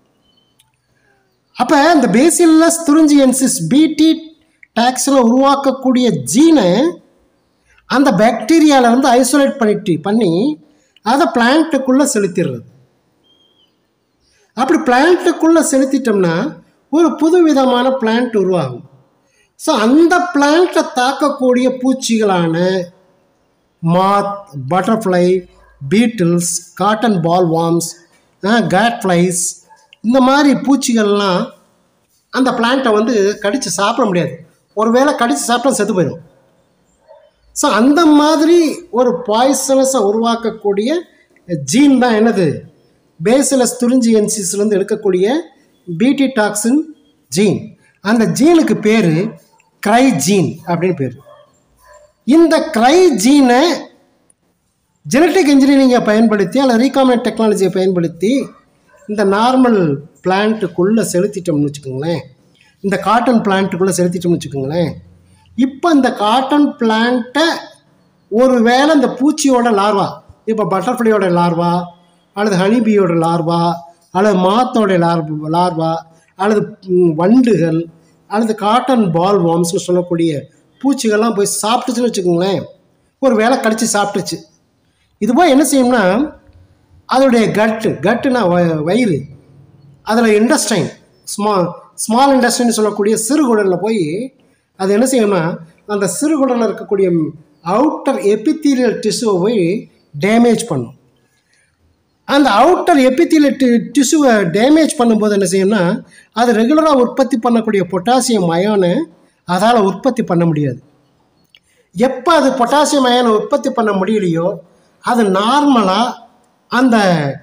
அப்போ இந்த பேசில்லஸ் துரிஞ்சியன்சிஸ் பிடி டாக்ஸில் உருவாக்கக்கூடிய ஜீனை அந்த பாக்டீரியாவிலேருந்து ஐசோலேட் பண்ணிட்டு பண்ணி அதை பிளான்ட்டுக்குள்ளே செலுத்திடுறது அப்படி பிளான்ட்டுக்குள்ளே செலுத்திட்டோம்னா ஒரு புது விதமான பிளான்ட் உருவாகும் ஸோ அந்த பிளான்ட்டை தாக்கக்கூடிய பூச்சிகளான moth butterfly beetles cotton boll worms cat flies இந்த மாதிரி பூச்சிகள்லாம் அந்த பிளான்ட்டை வந்து கடித்து சாப்பிட முடியாது ஒருவேளை கடித்து சாப்பிட்டா செத்து போயிடும் ஸோ அந்த மாதிரி ஒரு பாய்சனஸை உருவாக்கக்கூடிய ஜீன் தான் என்னது பேசிலஸ் துரிஞ்சியன்சிஸ்லேருந்து எடுக்கக்கூடிய பிடி டாக்ஸின் ஜீன் அந்த ஜீனுக்கு பேர் க்ரை ஜீன் அப்படின்னு பேர் இந்த க்ரை ஜீனை ஜெனட்டிக் இன்ஜினியரிங்கை பயன்படுத்தி அல்லது ரீகாமினேட் டெக்னாலஜியை பயன்படுத்தி இந்த நார்மல் பிளான்ட்டுக்குள்ளே செலுத்திட்டோம்னு வச்சுக்கோங்களேன் இந்த காட்டன் பிளான்ட்டுக்குள்ளே செலுத்திட்டோம்னு வச்சுக்கோங்களேன் இப்போ இந்த காட்டன் பிளான்ட்டை ஒரு வேளை இந்த பூச்சியோட லார்வா இப்போ பட்டர்ஃப்ளையோட லார்வா அல்லது ஹனிபியோட லார்வா அல்லது மாத்தோட லார்வா லார்வா அல்லது ம், வண்டுகள் அல்லது காட்டன் பால் வார்ம்ஸ்னு சொல்லக்கூடிய பூச்சிகள்லாம் போய் சாப்பிட்டுச்சுன்னு வச்சுக்கோங்களேன் ஒரு வேளை கடிச்சு சாப்பிட்டுச்சு இது போய் என்ன செய்யும்னா அதோடைய கட்டு கட்டுனா வ- வயிறு அதில் இண்டஸ்டைன் ஸ்மால் ஸ்மால் இண்டஸ்ட்ரின்னு சொல்லக்கூடிய சிறுகுடலில் போய் அது என்ன செய்யும்னா அந்த சிறுகுடலில் இருக்கக்கூடிய அவுட்டர் எபித்தீரியல் டிஷ்யூவை போய் டேமேஜ் பண்ணும் அந்த அவுட்டர் எபித்தீரியல் டி டிஷ்யூவை டேமேஜ் பண்ணும்போது என்ன செய்யும்னா அது ரெகுலராக உற்பத்தி பண்ணக்கூடிய பொட்டாசியம் அயோனை அதால் உற்பத்தி பண்ண முடியாது எப்போ அது பொட்டாசியம் அயனை உற்பத்தி பண்ண முடியலையோ அது நார்மலாக அந்த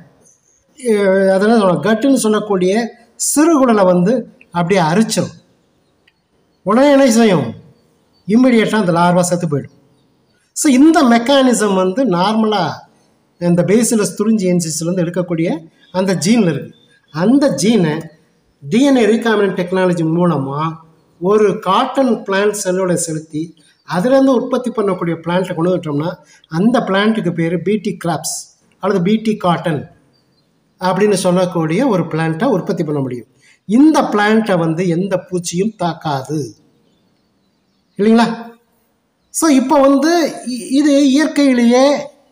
அஹ், அதெல்லாம் கட்டுன்னு சொல்லக்கூடிய சிறுகுடலை வந்து அப்படியே அரிச்சிடும் உடனே என்ன செய்யும் இம்மிடியட்டாக அந்த லார்வா செத்து போயிடும் ஸோ இந்த மெக்கானிசம் வந்து நார்மலாக இந்த பேசிலஸ் துறிஞ்சி என்சிஸ்லேருந்து எடுக்கக்கூடிய அந்த ஜீனில் இருக்குது அந்த ஜீனை டிஎன்ஏ ரீகாமினன்ட் டெக்னாலஜி மூலமாக ஒரு காட்டன் பிளான்ட் செல்லோட செலுத்தி அதுலேருந்து உற்பத்தி பண்ணக்கூடிய பிளான்ட்டை கொண்டு வந்துட்டோம்னா அந்த பிளான்ட்டுக்கு பேர் பிடி கிராப்ஸ் அல்லது பிடி காட்டன் அப்படின்னு சொல்லக்கூடிய ஒரு பிளான்ட்டை உற்பத்தி பண்ண முடியும் இந்த பிளான்ட்டை வந்து எந்த பூச்சியும் தாக்காது இல்லைங்களா ஸோ இப்போ வந்து இ- இது இயற்கையிலேயே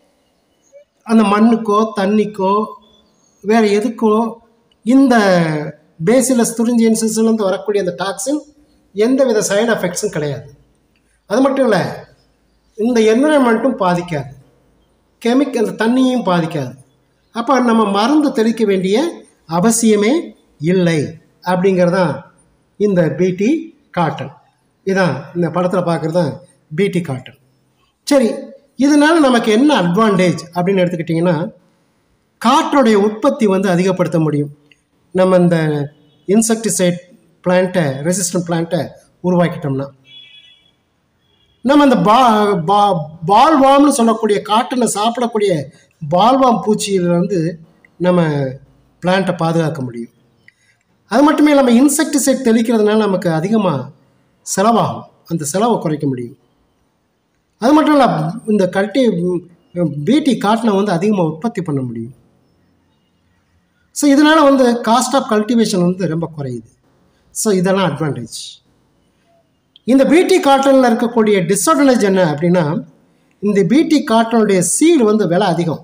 அந்த மண்ணுக்கோ தண்ணிக்கோ வேறு எதுக்கோ இந்த பேசிலஸ் துரிஞ்சியன்சிஸ்லேருந்து வரக்கூடிய அந்த டாக்ஸின் எந்த வித சைடு எஃபெக்ட்ஸும் கிடையாது அது மட்டும் இல்லை இந்த என்விரான்மெண்ட்டும் பாதிக்காது கெமிக் அந்த தண்ணியும் பாதிக்காது அப்போ நம்ம மருந்து தெளிக்க வேண்டிய அவசியமே இல்லை அப்படிங்கிறதான் இந்த பிடி காட்டன் இதான் இந்த படத்தில் பார்க்குறது தான் பிடி காட்டன் சரி இதனால் நமக்கு என்ன அட்வான்டேஜ் அப்படின்னு எடுத்துக்கிட்டிங்கன்னா காற்றுடைய உற்பத்தி வந்து அதிகப்படுத்த முடியும் நம்ம இந்த இன்செக்டிசைட் பிளான்ட்டை ரெசிஸ்டன்ட் பிளான்ட்டை உருவாக்கிட்டோம்னா நம்ம அந்த பா பா பால்வாம்னு சொல்லக்கூடிய காட்டில் சாப்பிடக்கூடிய பால்வாம் பூச்சியிலிருந்து நம்ம பிளான்ட்டை பாதுகாக்க முடியும் அது மட்டுமே இல்லாமல் இன்செக்டிசைட் தெளிக்கிறதுனால நமக்கு அதிகமாக செலவாகும் அந்த செலவை குறைக்க முடியும் அது மட்டும் இல்லை இந்த கல்ட்டி பீட்டி காட்டினை வந்து அதிகமாக உற்பத்தி பண்ண முடியும் ஸோ இதனால் வந்து காஸ்ட் ஆஃப் கல்டிவேஷன் வந்து ரொம்ப குறையுது ஸோ இதெல்லாம் அட்வான்டேஜ் இந்த பிடி காட்டனில் இருக்கக்கூடிய டிஸ்அட்வான்டேஜ் என்ன அப்படின்னா இந்த பிடி காட்டனுடைய சீடு வந்து விலை அதிகம்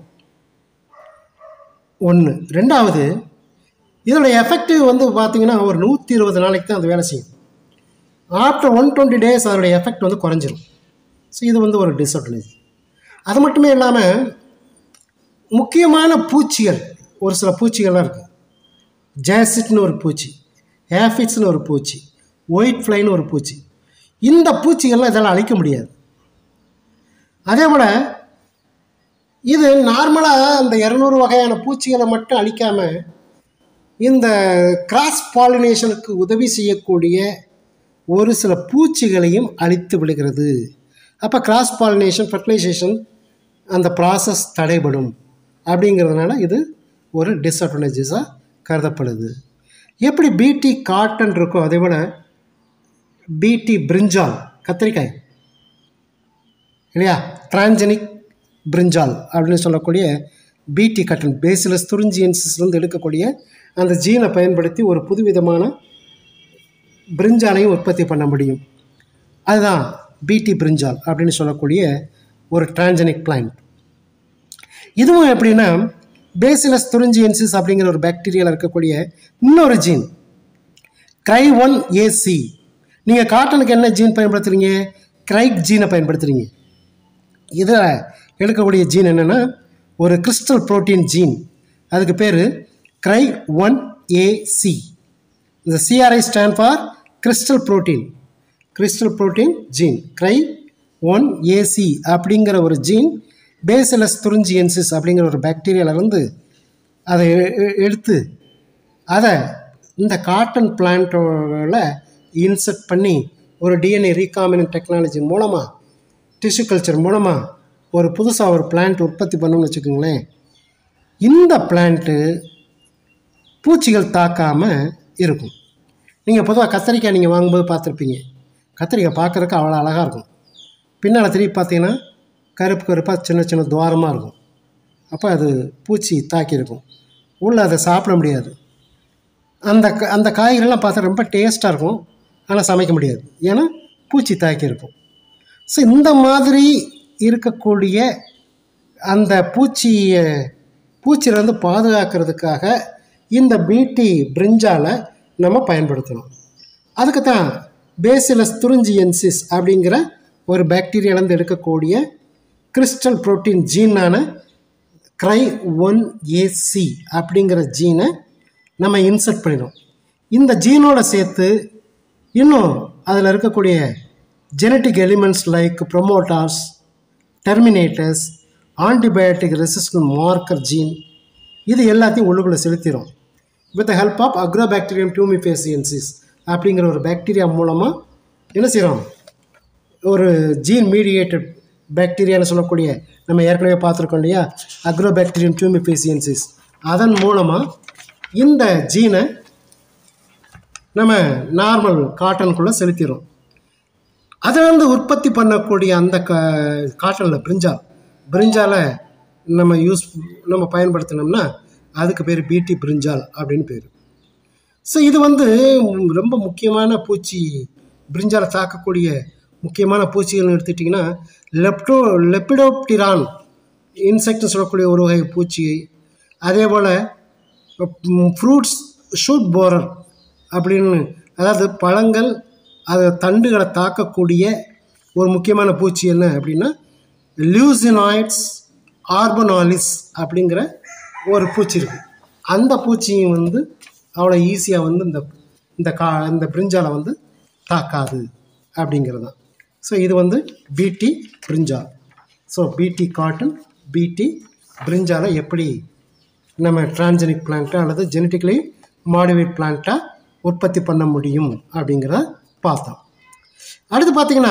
ஒன்று ரெண்டாவது இதோட எஃபெக்டிவ் வந்து பார்த்தீங்கன்னா ஒரு நூற்றி இருபது நாளைக்கு தான் அது வேலை செய்யும் ஆஃப்டர் ஒன் டுவெண்ட்டி டேஸ் அதோடைய எஃபெக்ட் வந்து குறைஞ்சிரும் ஸோ இது வந்து ஒரு டிஸ்அட்வான்டேஜ் அது மட்டுமே இல்லாமல் முக்கியமான பூச்சிகள் ஒரு சில பூச்சிகள்லாம் இருக்குது ஜேசிட்னு ஒரு பூச்சி ஏஃபிட்ஸ்னு ஒரு பூச்சி ஒயிட் ஃப்ளைன்னு ஒரு பூச்சி இந்த பூச்சிகள்லாம் இதெல்லாம் அழிக்க முடியாது அதே போல் இது நார்மலாக அந்த இரநூறு வகையான பூச்சிகளை மட்டும் அழிக்காமல் இந்த கிராஸ் பாலினேஷனுக்கு உதவி செய்யக்கூடிய ஒரு சில பூச்சிகளையும் அழித்து விடுகிறது அப்போ கிராஸ் பாலினேஷன் ஃபர்டிலைசேஷன் அந்த ப்ராசஸ் தடைபடும் அப்படிங்கிறதுனால இது ஒரு டிஸ்அட்வான்டேஜஸாக கருதப்படுது எப்படி பிடி காட்டன் இருக்கோ அதே போல் பிடி பிரிஞ்சால் கத்திரிக்காய் இல்லையா டிரான்ஜெனிக் பிரிஞ்சால் அப்படின்னு சொல்லக்கூடிய பிடி கட்டன் பேசிலஸ் துறிஞ்சியன்சிஸ்லேருந்து எடுக்கக்கூடிய அந்த ஜீனை பயன்படுத்தி ஒரு புதுவிதமான பிரிஞ்சாலையும் உற்பத்தி பண்ண முடியும் அதுதான் பிடி பிரிஞ்சால் அப்படின்னு சொல்லக்கூடிய ஒரு டிரான்ஜெனிக் பிளான்ட் இதுவும் எப்படின்னா பேசிலஸ் துறிஞ்சியன்சிஸ் அப்படிங்கிற ஒரு பாக்டீரியாவில் இருக்கக்கூடிய இன்னொரு ஜீன் கிரை ஒன் ஏசி நீங்கள் காட்டனுக்கு என்ன ஜீன் பயன்படுத்துகிறீங்க கிரைக் ஜீனை பயன்படுத்துகிறீங்க இதில் எடுக்கக்கூடிய ஜீன் என்னென்னா ஒரு கிறிஸ்டல் புரோட்டீன் ஜீன் அதுக்கு பேர் கிரை ஒன் ஏசி இந்த CRI stand for crystal protein crystal protein gene cry one AC அப்படிங்கிற ஒரு ஜீன் பேசிலஸ் துறிஞ்சியன்சிஸ் அப்படிங்கிற ஒரு பாக்டீரியாவிலேருந்து அதை எ- எ- எடுத்து அதை இந்த காட்டன் பிளான்ட்டோட இன்செர்ட் பண்ணி ஒரு டிஎன்ஏ ரீகாமினன்ட் டெக்னாலஜி மூலமாக டிஷ்யூ கல்ச்சர் மூலமாக ஒரு புதுசாக ஒரு பிளான்ட் உற்பத்தி பண்ணோம்னு வச்சுக்கோங்களேன் இந்த பிளான்ட்டு பூச்சிகள் தாக்காமல் இருக்கும் நீங்கள் பொதுவாக கத்திரிக்காய் நீங்கள் வாங்கும்போது பார்த்துருப்பீங்க கத்திரிக்காய் பார்க்குறதுக்கு அவ்வளோ அழகாக இருக்கும் பின்னால் திருப்பி பார்த்தீங்கன்னா கருப்பு கருப்பாக சின்ன சின்ன துவாரமாக இருக்கும் அப்போ அது பூச்சி தாக்கியிருக்கும் உள்ளே அதை சாப்பிட முடியாது அந்த க- அந்த காய்கறிலாம் பார்த்தா ரொம்ப டேஸ்ட்டாக இருக்கும் ஆனால் சமைக்க முடியாது ஏன்னா பூச்சி தாக்கியிருக்கும் ஸோ இந்த மாதிரி இருக்கக்கூடிய அந்த பூச்சியை பூச்சியிலேருந்து பாதுகாக்கிறதுக்காக இந்த பீட்டி பிரிஞ்சாலை நம்ம பயன்படுத்தணும் அதுக்கு தான் பேசிலஸ் துறிஞ்சியன்சிஸ் அப்படிங்கிற ஒரு பாக்டீரியாலேருந்து எடுக்கக்கூடிய கிறிஸ்டல் புரோட்டீன் ஜீனான க்ரை ஒன் ஏசி அப்படிங்கிற ஜீனை நம்ம இன்சர்ட் பண்ணிடும் இந்த ஜீனோட சேர்த்து இன்னும் அதில் இருக்கக்கூடிய genetic elements like promoters terminators antibiotic resistant marker gene இது எல்லாத்தையும் உள்ளுக்குள்ளே செலுத்திடும் with help of Agrobacterium tumefaciens அப்படிங்கிற ஒரு பாக்டீரியா மூலமாக என்ன செய்கிறோம் ஒரு ஜீன் மீடியேட்டட் பாக்டீரியான்னு சொல்லக்கூடிய நம்ம ஏற்கனவே பார்த்துருக்கோம் இல்லையா அக்ரோபாக்டீரியம் டியூமிஃபேசியன்சிஸ் அதன் மூலமாக இந்த ஜீனை நம்ம நார்மல் காட்டனுக்குள்ளே செலுத்திடும் அதை வந்து உற்பத்தி பண்ணக்கூடிய அந்த க காட்டனில் பிரிஞ்சால் பிரிஞ்சாலை நம்ம யூஸ் நம்ம பயன்படுத்தினோம்னா அதுக்கு பேர் பீட்டி பிரிஞ்சால் அப்படின்னு பேர் ஸோ இது வந்து ரொம்ப முக்கியமான பூச்சி பிரிஞ்சாலை தாக்கக்கூடிய முக்கியமான பூச்சிகள்னு எடுத்துட்டிங்கன்னா லெப்டோ லெப்பிடோப்டிரான் இன்செக்ட்னு சொல்லக்கூடிய ஒரு வகை பூச்சி அதே போல் ஃப்ரூட்ஸ் ஷூட் போரர் அப்படின்னு அதாவது பழங்கள் அது தண்டுகளை தாக்கக்கூடிய ஒரு முக்கியமான பூச்சி என்ன அப்படின்னா லியூசினாய்ட்ஸ் ஆர்பனாலிஸ் அப்படிங்கிற ஒரு பூச்சி இருக்குது அந்த பூச்சியும் வந்து அவ்வளோ ஈஸியாக வந்து இந்த இந்த கா இந்த பிரிஞ்சாலை வந்து தாக்காது அப்படிங்கிறது தான் ஸோ இது வந்து பிடி பிரிஞ்சால் ஸோ பிடி காட்டன் பிடி பிரிஞ்சாலை எப்படி நம்ம டிரான்ஜெனிக் பிளான்ட்டை அல்லது ஜெனட்டிக்கலி மாடிஃபைட் பிளான்ட்டாக உற்பத்தி பண்ண முடியும் அப்படிங்கிறத பார்த்தோம் அடுத்து பார்த்தீங்கன்னா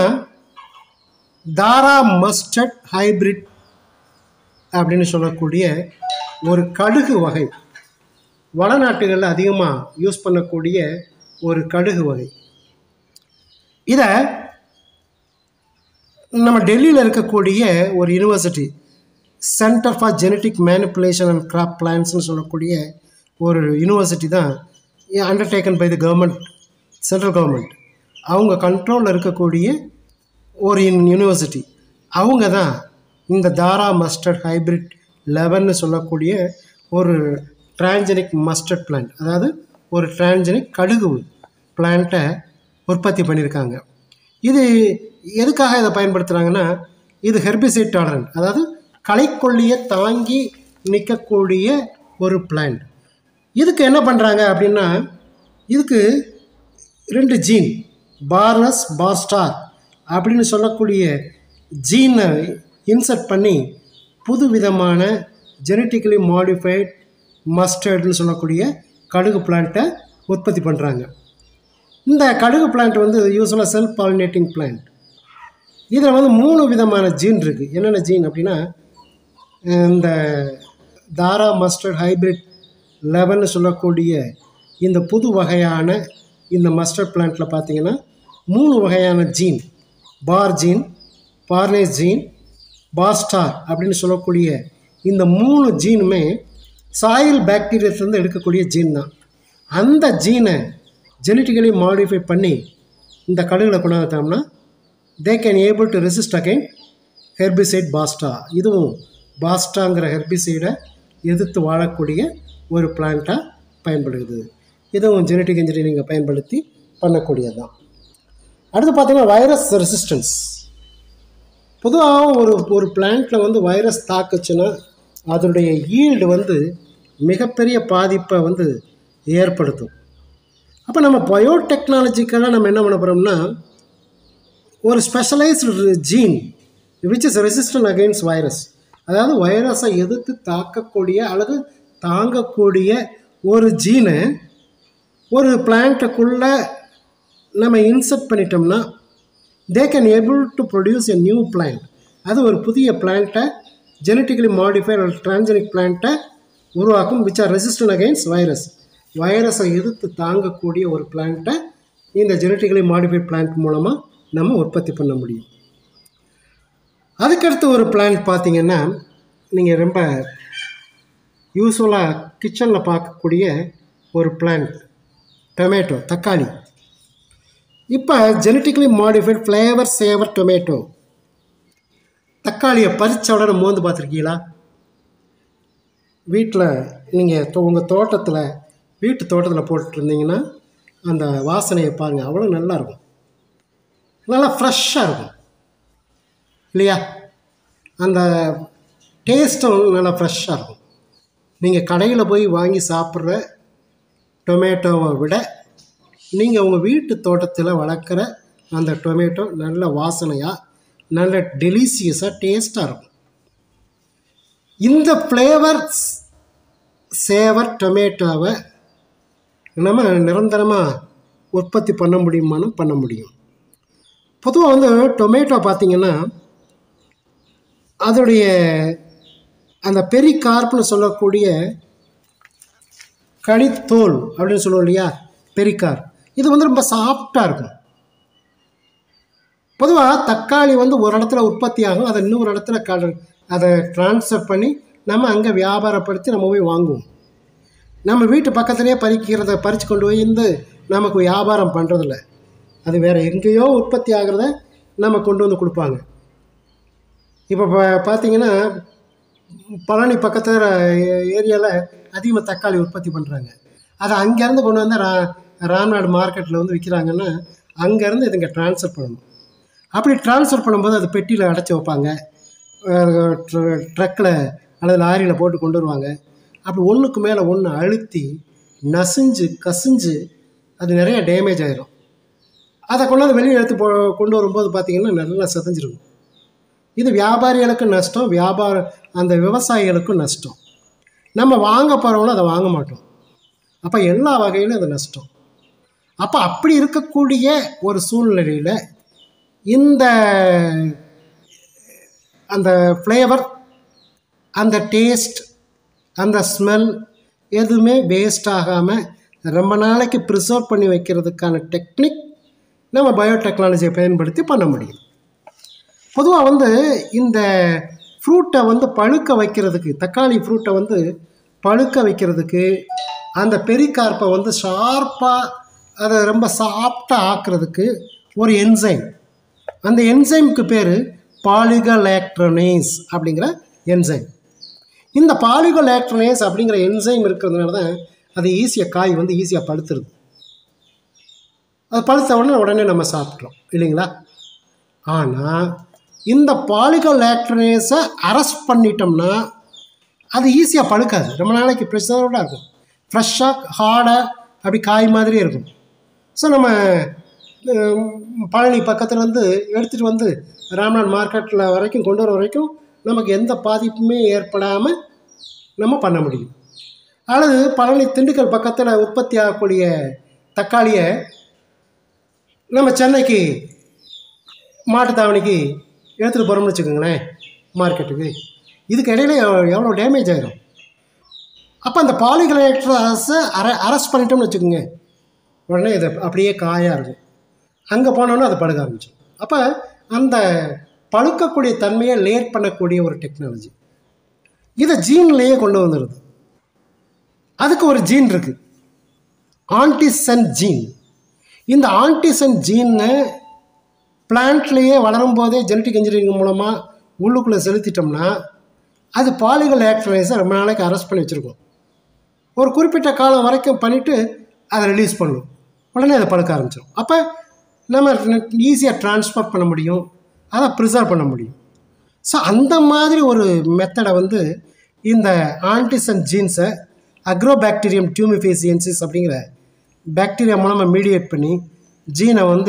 தாரா மஸ்டர்ட் ஹைபிரிட் அப்படின்னு சொல்லக்கூடிய ஒரு கடுகு வகை வடநாட்டுகளில் அதிகமாக யூஸ் பண்ணக்கூடிய ஒரு கடுகு வகை இதை நம்ம டெல்லியில் இருக்கக்கூடிய ஒரு university centre for genetic manipulation and crop பிளான்ஸ்னு சொல்லக்கூடிய ஒரு யூனிவர்சிட்டி தான் undertaken by the government central government அவங்க கண்ட்ரோலில் இருக்கக்கூடிய ஒரு யூனிவர்சிட்டி அவங்க தான் இந்த தாரா மஸ்டர்ட் ஹைபிரிட் லெவன்னு சொல்லக்கூடிய ஒரு டிரான்ஜெனிக் மஸ்டர்ட் பிளான்ட் அதாவது ஒரு டிரான்ஜெனிக் கடுகு பிளான்ட்டை உற்பத்தி பண்ணியிருக்காங்க இது எதுக்காக இதை பயன்படுத்துகிறாங்கன்னா இது ஹெர்பிசைட் டாலரண்ட் அதாவது களைக்கொல்லியை தாங்கி நிற்கக்கூடிய ஒரு பிளான்ட் இதுக்கு என்ன பண்ணுறாங்க அப்படின்னா இதுக்கு ரெண்டு ஜீன் பார்னஸ் பாஸ்டார் அப்படின்னு சொல்லக்கூடிய ஜீனை இன்சர்ட் பண்ணி புது விதமான ஜெனட்டிக்கலி மாடிஃபைட் மஸ்டர்ட்னு சொல்லக்கூடிய கடுகு பிளான்ட்டை உற்பத்தி பண்ணுறாங்க இந்த கடுகு பிளான்ட் வந்து யூஸ்வலாக செல்ஃப் பாலினேட்டிங் பிளான்ட் இதில் வந்து மூணு விதமான ஜீன் இருக்குது என்னென்ன ஜீன் அப்படின்னா இந்த தாரா மஸ்டர்ட் ஹைபிரிட் லெவன்னு சொல்லக்கூடிய இந்த புது வகையான இந்த மஸ்டர்ட் பிளான்ட்டில் பார்த்தீங்கன்னா மூணு வகையான gene bar gene barnase gene barstar அப்படின்னு சொல்லக்கூடிய இந்த மூணு ஜீனுமே சாயில் பாக்டீரியாத்திலேருந்து எடுக்கக்கூடிய ஜீன் தான் அந்த ஜீனை ஜெனட்டிக்கலி மாடிஃபை பண்ணி இந்த கடுகளை கொண்டாந்தோம்னா they can able to resist again herbicide Basta இதுவும் பாஸ்டாங்கிற ஹெர்பிசைடை எதிர்த்து வாழக்கூடிய ஒரு பிளான்ட்டாக பயன்படுது இதுவும் ஜெனட்டிக் இன்ஜினியரிங்கை பயன்படுத்தி பண்ணக்கூடியது தான் அடுத்து பார்த்தீங்கன்னா வைரஸ் ரெசிஸ்டன்ஸ் பொதுவாக ஒரு ஒரு பிளான்ட்டில் வந்து வைரஸ் தாக்குச்சுன்னா அதனுடைய ஈல்டு வந்து மிகப்பெரிய பாதிப்பை வந்து ஏற்படுத்தும் அப்போ நம்ம பயோடெக்னாலஜிக்கலாக நம்ம என்ன பண்ண போகிறோம்னா ஒரு specialized gene which is resistant against virus அதாவது வைரஸை எதிர்த்து தாக்கக்கூடிய அல்லது தாங்கக்கூடிய ஒரு ஜீனை ஒரு பிளான்ட்டுக்குள்ளே நம்ம இன்சர்ட் பண்ணிட்டோம்னா they can able to produce a new plant அது ஒரு புதிய பிளான்ட்டை ஜெனட்டிக்கலி மாடிஃபைட் அல்லது டிரான்ஜெனிக் பிளான்ட்டை உருவாக்கும் which are resistant against virus வைரஸை எதிர்த்து தாங்கக்கூடிய ஒரு பிளான்ட்டை இந்த ஜெனட்டிக்கலி மாடிஃபைட் பிளான்ட் மூலமாக நம்ம உற்பத்தி பண்ண முடியும் அதுக்கடுத்து ஒரு பிளான்ட் பார்த்தீங்கன்னா நீங்கள் ரொம்ப யூஸ்வலாக கிச்சனில் பார்க்கக்கூடிய ஒரு பிளான்ட் டொமேட்டோ தக்காளி இப்போ genetically modified flavour saver tomato தக்காளியை பறித்த உடனே மோந்து பார்த்துருக்கீங்களா வீட்டில் நீங்கள் உங்கள் தோட்டத்தில் வீட்டு தோட்டத்தில் போட்டுருந்தீங்கன்னா அந்த வாசனையை பாருங்கள் அவ்வளோ நல்லா இருக்கும் நல்லா ஃப்ரெஷ்ஷாக இருக்கும் இல்லையா அந்த டேஸ்ட்டும் நல்லா ஃப்ரெஷ்ஷாக இருக்கும் நீங்கள் கடையில் போய் வாங்கி சாப்பிட்ற டொமேட்டோவை விட நீங்கள் உங்கள் வீட்டு தோட்டத்தில் வளர்க்குற அந்த டொமேட்டோ நல்ல வாசனையாக நல்ல டெலிசியஸாக டேஸ்ட்டாக இருக்கும் இந்த ஃப்ளேவர் சேவர் டொமேட்டோவை நம்ம நிரந்தரமாக உற்பத்தி பண்ண முடியுமான்னு பண்ண முடியும் பொதுவாக வந்து டொமேட்டோ பார்த்திங்கன்னா அதோடைய அந்த பெரிகார்ப்னு சொல்லக்கூடிய கனித்தோல் அப்படின்னு சொல்லுவோம் இல்லையா பெரிக்கார் இது வந்து ரொம்ப சாஃப்டாக இருக்கும் பொதுவாக தக்காளி வந்து ஒரு இடத்துல உற்பத்தி ஆகும் அதை இன்னொரு இடத்துல க அதை ட்ரான்ஸ்ஃபர் பண்ணி நம்ம அங்கே வியாபாரப்படுத்தி நம்ம போய் வாங்குவோம் நம்ம வீட்டு பக்கத்துலேயே பறிக்கிறத பறித்து கொண்டு போய் இருந்து நமக்கு வியாபாரம் பண்ணுறதில்ல அது வேறு எங்கேயோ உற்பத்தி ஆகிறத நம்ம கொண்டு வந்து கொடுப்பாங்க இப்போ பா பார்த்தீங்கன்னா பழனி பக்கத்தில் ஏரியாவில் அதிகமாக தக்காளி உற்பத்தி பண்ணுறாங்க அதை அங்கேருந்து கொண்டு வந்து ரா ராம்நாடு மார்க்கெட்டில் வந்து விற்கிறாங்கன்னா அங்கேருந்து இதுங்க ட்ரான்ஸ்ஃபர் பண்ணணும் அப்படி ட்ரான்ஸ்ஃபர் பண்ணும்போது அது பெட்டியில் அடைச்சி வைப்பாங்க ட்ரக்கில் அல்லது லாரியில் போட்டு கொண்டு வருவாங்க அப்படி ஒன்றுக்கு மேலே ஒன்று அழுத்தி நசிஞ்சு கசிஞ்சு அது நிறைய டேமேஜ் ஆயிரும் அதை கொண்டாந்து வெளியே எடுத்து போ கொண்டு வரும்போது பார்த்திங்கன்னா நல்லா செதஞ்சிருக்கும் இது வியாபாரிகளுக்கும் நஷ்டம் வியாபார அந்த விவசாயிகளுக்கும் நஷ்டம் நம்ம வாங்க போகிறவங்களும் அதை வாங்க மாட்டோம் அப்போ எல்லா வகையிலும் அது நஷ்டம் அப்போ அப்படி இருக்கக்கூடிய ஒரு சூழ்நிலையில் இந்த அந்த ஃப்ளேவர் அந்த டேஸ்ட் அந்த ஸ்மெல் எதுவுமே வேஸ்ட் ஆகாமல் ரொம்ப நாளைக்கு ப்ரிசர்வ் பண்ணி வைக்கிறதுக்கான டெக்னிக் நம்ம பயோடெக்னாலஜியை பயன்படுத்தி பண்ண முடியும் பொதுவாக வந்து இந்த ஃப்ரூட்டை வந்து பழுக்க வைக்கிறதுக்கு தக்காளி ஃப்ரூட்டை வந்து பழுக்க வைக்கிறதுக்கு அந்த பெரிகார்ப்பை வந்து ஷார்ப்பாக அதை ரொம்ப சாஃப்டாக ஆக்குறதுக்கு ஒரு என்சைம் அந்த என்சைமுக்கு பேர் பாலிகோலேக்ட்ரோனேஸ் அப்படிங்கிற என்சைம் இந்த பாலிகோலேக்ட்ரோனேஸ் அப்படிங்கிற என்சைம் இருக்கிறதுனால தான் அது ஈஸியாக காய் வந்து ஈஸியாக பழுத்துருது அது பழுத்த உடனே உடனே நம்ம சாப்பிட்றோம் இல்லைங்களா ஆனால் இந்த பாலிகோலேக்ட்ரோனேஸை அரெஸ்ட் பண்ணிட்டோம்னா அது ஈஸியாக பழுக்காது ரொம்ப நாளைக்கு ப்ரெஷரோட இருக்கும் ஃப்ரெஷ்ஷாக ஹார்டாக அப்படி காய் மாதிரியே இருக்கும் ஸோ நம்ம பழனி பக்கத்தில் வந்து எடுத்துகிட்டு வந்து ராம்நாத் மார்க்கெட்டில் வரைக்கும் கொண்டு வர வரைக்கும் நமக்கு எந்த பாதிப்புமே ஏற்படாமல் நம்ம பண்ண முடியும் அல்லது பழனி திண்டுக்கல் பக்கத்தில் உற்பத்தி ஆகக்கூடிய தக்காளியை நம்ம சென்னைக்கு மாட்டுத்தாவணிக்கு எடுத்துகிட்டு போகிறோம்னு வச்சுக்கோங்களேன் மார்க்கெட்டுக்கு இதுக்கு இடையில எவ்வளோ டேமேஜ் ஆயிரும் அப்போ அந்த பாலிகலேட்டர் அரசை அர அரெஸ்ட் பண்ணிட்டோம்னு வச்சுக்கோங்க உடனே இது அப்படியே காயாக இருக்கும் அங்கே போனோன்னா அது பழுக ஆரம்பிச்சிடும் அப்போ அந்த பழுக்கக்கூடிய தன்மையை லேட் பண்ணக்கூடிய ஒரு டெக்னாலஜி இதை ஜீன்லேயே கொண்டு வந்துடுது அதுக்கு ஒரு ஜீன் இருக்குது ஆன்டிசன் ஜீன் இந்த ஆன்டிசன் ஜீனை பிளான்ட்லேயே வளரும் போதே ஜெனட்டிக் இன்ஜினியரிங் மூலமாக உள்ளுக்குள்ளே செலுத்திட்டோம்னா அது பாலிகல் ஆக்டரைஸை ரொம்ப நாளைக்கு அரெஸ்ட் பண்ணி வச்சுருக்கோம் ஒரு குறிப்பிட்ட காலம் வரைக்கும் பண்ணிவிட்டு அதை ரிலீஸ் பண்ணும் உடனே அதை பழுக்க ஆரம்பிச்சிடும் அப்போ நம்ம ஈஸியாக ட்ரான்ஸ்ஃபர் பண்ண முடியும் அதை ப்ரிசர்வ் பண்ண முடியும் ஸோ அந்த மாதிரி ஒரு மெத்தடை வந்து இந்த ஆன்டிசன் ஜீன்ஸை அக்ரோபாக்டீரியம் டியூமிஃபேசியன்சிஸ் அப்படிங்கிற பாக்டீரியா மூலமாக மீடியேட் பண்ணி ஜீனை வந்து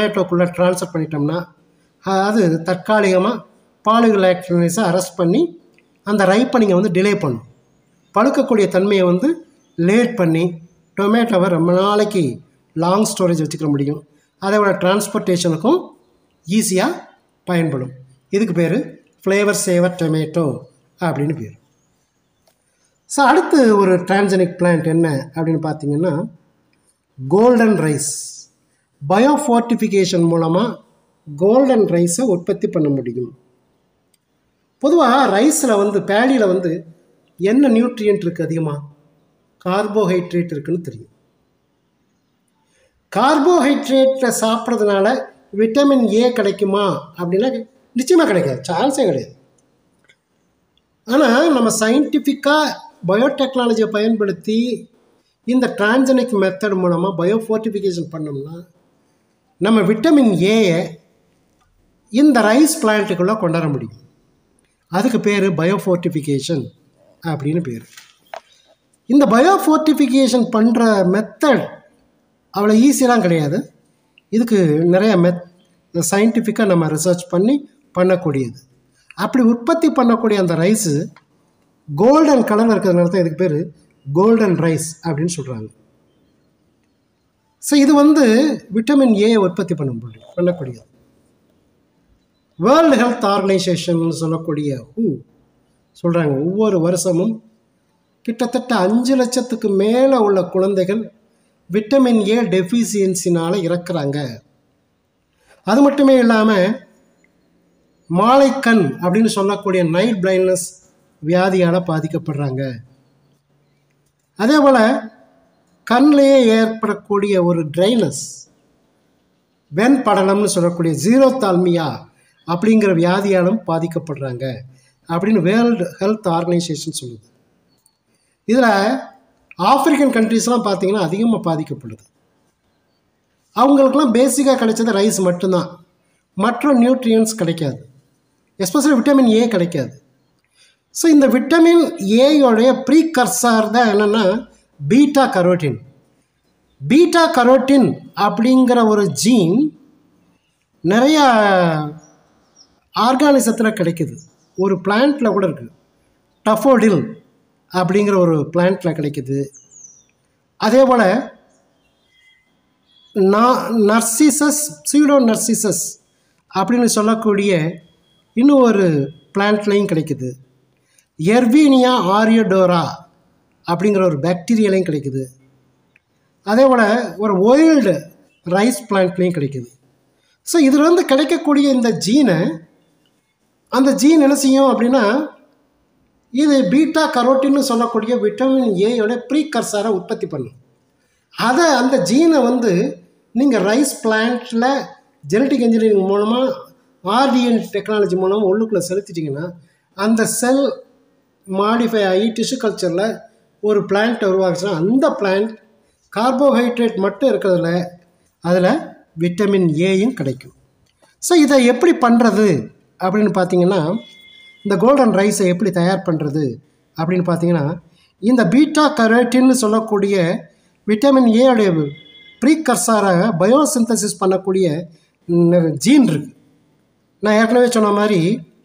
டொமேட்டோக்குள்ளே ட்ரான்ஸ்ஃபர் பண்ணிட்டோம்னா அது தற்காலிகமாக பாலிகுலாக்டினைஸை அரெஸ்ட் பண்ணி அந்த ரைப்பனிங்கை வந்து டிலே பண்ணும் பழுக்கக்கூடிய தன்மையை வந்து லேட் பண்ணி டொமேட்டோவை ரொம்ப நாளைக்கு லாங் ஸ்டோரேஜ் வச்சுக்க முடியும் அதோட டிரான்ஸ்போர்ட்டேஷனுக்கும் ஈஸியாக பயன்படும் இதுக்கு பேர் ஃப்ளேவர் சேவர் டொமேட்டோ அப்படின்னு பேர் ஸோ அடுத்து ஒரு டிரான்ஜெனிக் பிளான்ட் என்ன அப்படின்னு பார்த்தீங்கன்னா கோல்டன் ரைஸ் பயோஃபோர்ட்டிஃபிகேஷன் மூலமாக கோல்டன் ரைஸை உற்பத்தி பண்ண முடியும் பொதுவாக ரைஸில் வந்து பேடியில் வந்து என்ன நியூட்ரியன்ட் இருக்குது அதிகமாக கார்போஹைட்ரேட் இருக்குன்னு தெரியும் கார்போஹைட்ரேட்டை சாப்பிட்றதுனால விட்டமின் ஏ கிடைக்குமா அப்படின்னா நிச்சயமாக கிடைக்காது சான்ஸே கிடையாது ஆனால் நம்ம சயின்டிஃபிக்காக பயோடெக்னாலஜியை பயன்படுத்தி இந்த டிரான்ஜெனிக் மெத்தட் மூலமாக பயோஃபோர்ட்டிஃபிகேஷன் பண்ணோம்னா நம்ம விட்டமின் ஏயை இந்த ரைஸ் பிளான்ட்டுக்குள்ளே கொண்டாட முடியும் அதுக்கு பேர் பயோஃபோர்ட்டிஃபிகேஷன் அப்படின்னு பேர் இந்த பயோஃபோர்ட்டிஃபிகேஷன் பண்ணுற மெத்தட் அவ்வளோ ஈஸியெலாம் கிடையாது இதுக்கு நிறைய மெத் சயின்டிஃபிக்காக நம்ம ரிசர்ச் பண்ணி பண்ணக்கூடியது அப்படி உற்பத்தி பண்ணக்கூடிய அந்த ரைஸு கோல்டன் கலர் இருக்கிறதுனால தான் இதுக்கு பேர் கோல்டன் ரைஸ் அப்படின்னு சொல்கிறாங்க ஸோ இது வந்து விட்டமின் ஏ உற்பத்தி பண்ண முடியும் பண்ணக்கூடியது வேர்ல்டு ஹெல்த் ஆர்கனைசேஷன் சொல்லக்கூடிய ஹூ சொல்கிறாங்க ஒவ்வொரு வருஷமும் கிட்டத்தட்ட அஞ்சு லட்சத்துக்கு மேலே உள்ள குழந்தைகள் விட்டமின் ஏ டெஃபிசியன்சினால் இறக்குறாங்க அது மட்டுமே இல்லாமல் மாலைக்கண் அப்படின்னு சொல்லக்கூடிய நைட் பிளைண்ட்னஸ் வியாதியால் பாதிக்கப்படுறாங்க அதே போல் கண்ணிலேயே ஏற்படக்கூடிய ஒரு ட்ரைனஸ் வெண்படலம்னு சொல்லக்கூடிய ஜீரோ தால்மியா அப்படிங்கிற வியாதியாலும் பாதிக்கப்படுறாங்க அப்படின்னு வேர்ல்டு ஹெல்த் ஆர்கனைசேஷன் சொல்லுது இதில் ஆப்பிரிக்கன் கண்ட்ரீஸ்லாம் பார்த்தீங்கன்னா அதிகமாக பாதிக்கப்படுது அவங்களுக்குலாம் பேசிக்காக கிடைச்சது ரைஸ் மட்டும்தான் மற்ற நியூட்ரியன்ஸ் கிடைக்காது எஸ்பெஷலி விட்டமின் ஏ கிடைக்காது ஸோ இந்த விட்டமின் ஏயோடைய ப்ரீகர்சார் தான் என்னென்னா பீட்டா கரோட்டின் பீட்டா கரோட்டின் அப்படிங்கிற ஒரு ஜீன் நிறையா ஆர்கானிசத்தில் கிடைக்குது ஒரு பிளான்ட்டில் கூட இருக்குது டஃபோடில் அப்படிங்கிற ஒரு பிளான்ட்டில் கிடைக்குது அதே போல் நா நர்சிசஸ் சீடோ நர்சிசஸ் அப்படின்னு சொல்லக்கூடிய இன்னும் ஒரு பிளான்ட்லேயும் கிடைக்குது எர்வீனியா ஆரியோடோரா அப்படிங்கிற ஒரு பாக்டீரியாலையும் கிடைக்குது அதே போல் ஒரு ஒயில்டு ரைஸ் பிளான்ட்லேயும் கிடைக்குது ஸோ இதில் வந்து கிடைக்கக்கூடிய இந்த ஜீனை அந்த ஜீன் என்ன செய்யும் அப்படின்னா இது பீட்டா கரோட்டின்னு சொல்லக்கூடிய விட்டமின் ஏயோட ப்ரீகர்சரை உற்பத்தி பண்ணும் அதை அந்த ஜீனை வந்து நீங்கள் ரைஸ் பிளான்ட்டில் ஜெனட்டிக் இன்ஜினியரிங் மூலமாக ஆர்டிஎன் டெக்னாலஜி மூலமாக உள்ளுக்குள்ளே செலுத்திட்டிங்கன்னா அந்த செல் மாடிஃபை ஆகி டிஷ்யூ கல்ச்சரில் ஒரு பிளான்ட்டை உருவாக்குச்சுன்னா அந்த பிளான்ட் கார்போஹைட்ரேட் மட்டும் இருக்கிறதுல அதில் விட்டமின் ஏயும் கிடைக்கும் ஸோ இதை எப்படி பண்ணுறது அப்படின்னு பார்த்தீங்கன்னா இந்த கோல்டன் ரைஸை எப்படி தயார் பண்ணுறது அப்படின்னு பார்த்தீங்கன்னா இந்த பீட்டா கரோட்டின்னு சொல்லக்கூடிய விட்டமின் ஏடைய ப்ரீகர்சாராக பயோசிந்தசிஸ் பண்ணக்கூடிய ஜீன் இருக்குது நான் ஏற்கனவே சொன்ன மாதிரி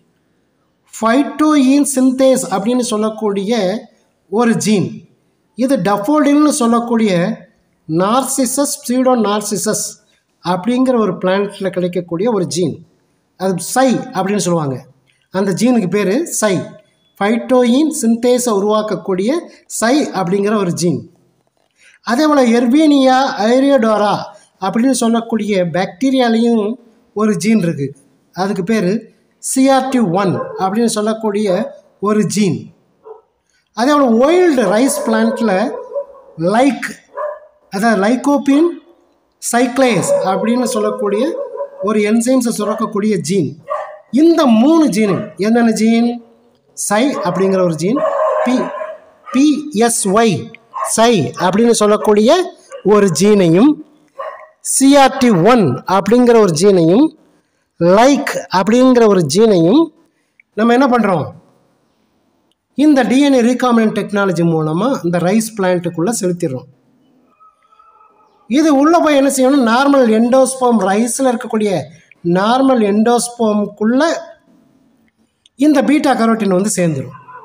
ஃபைட்டோயின் சிந்தேஸ் அப்படின்னு சொல்லக்கூடிய ஒரு ஜீன் இது டஃபோடில்னு சொல்லக்கூடிய நார்சிசஸ் சீடோ நார்சிசஸ் அப்படிங்கிற ஒரு பிளான்ட்டில் கிடைக்கக்கூடிய ஒரு ஜீன் அது சை அப்படின்னு சொல்லுவாங்க அந்த ஜீனுக்கு பேர் சை ஃபைட்டோயின் சிந்தேஸை உருவாக்கக்கூடிய சை அப்படிங்கிற ஒரு ஜீன் அதே போல் எர்பீனியா ஐரியோடோரா அப்படின்னு சொல்லக்கூடிய பாக்டீரியாலேயும் ஒரு ஜீன் இருக்குது அதுக்கு பேர் சிஆர்டி ஒன் அப்படின்னு சொல்லக்கூடிய ஒரு ஜீன் அதே போல் ஒயில்டு ரைஸ் பிளான்ட்டில் லைக் அதாவது லைகோபின் சைக்ளேஸ் அப்படின்னு சொல்லக்கூடிய ஒரு என்சைம்ஸை சுரக்கக்கூடிய ஜீன் இந்த மூணு ஜீனு என்னென்ன ஜீன் சை அப்படிங்கிற ஒரு ஜீன் பி பிஎஸ்ஒய் சை அப்படின்னு சொல்லக்கூடிய ஒரு ஜீனையும் சிஆர்டி ஒன் அப்படிங்கிற ஒரு ஜீனையும் லைக் அப்படிங்கிற ஒரு ஜீனையும் நம்ம என்ன பண்ணுறோம் இந்த டிஎன்ஏ ரீகாமினன்ட் டெக்னாலஜி மூலமாக இந்த ரைஸ் பிளான்ட்டுக்குள்ளே செலுத்திடுறோம் இது உள்ளே போய் என்ன செய்யணும் நார்மல் எண்டோஸ்போம் ரைஸில் இருக்கக்கூடிய நார்மல் எண்டோஸ்போம்குள்ளே இந்த பீட்டா கரோட்டின் வந்து சேர்ந்துடும்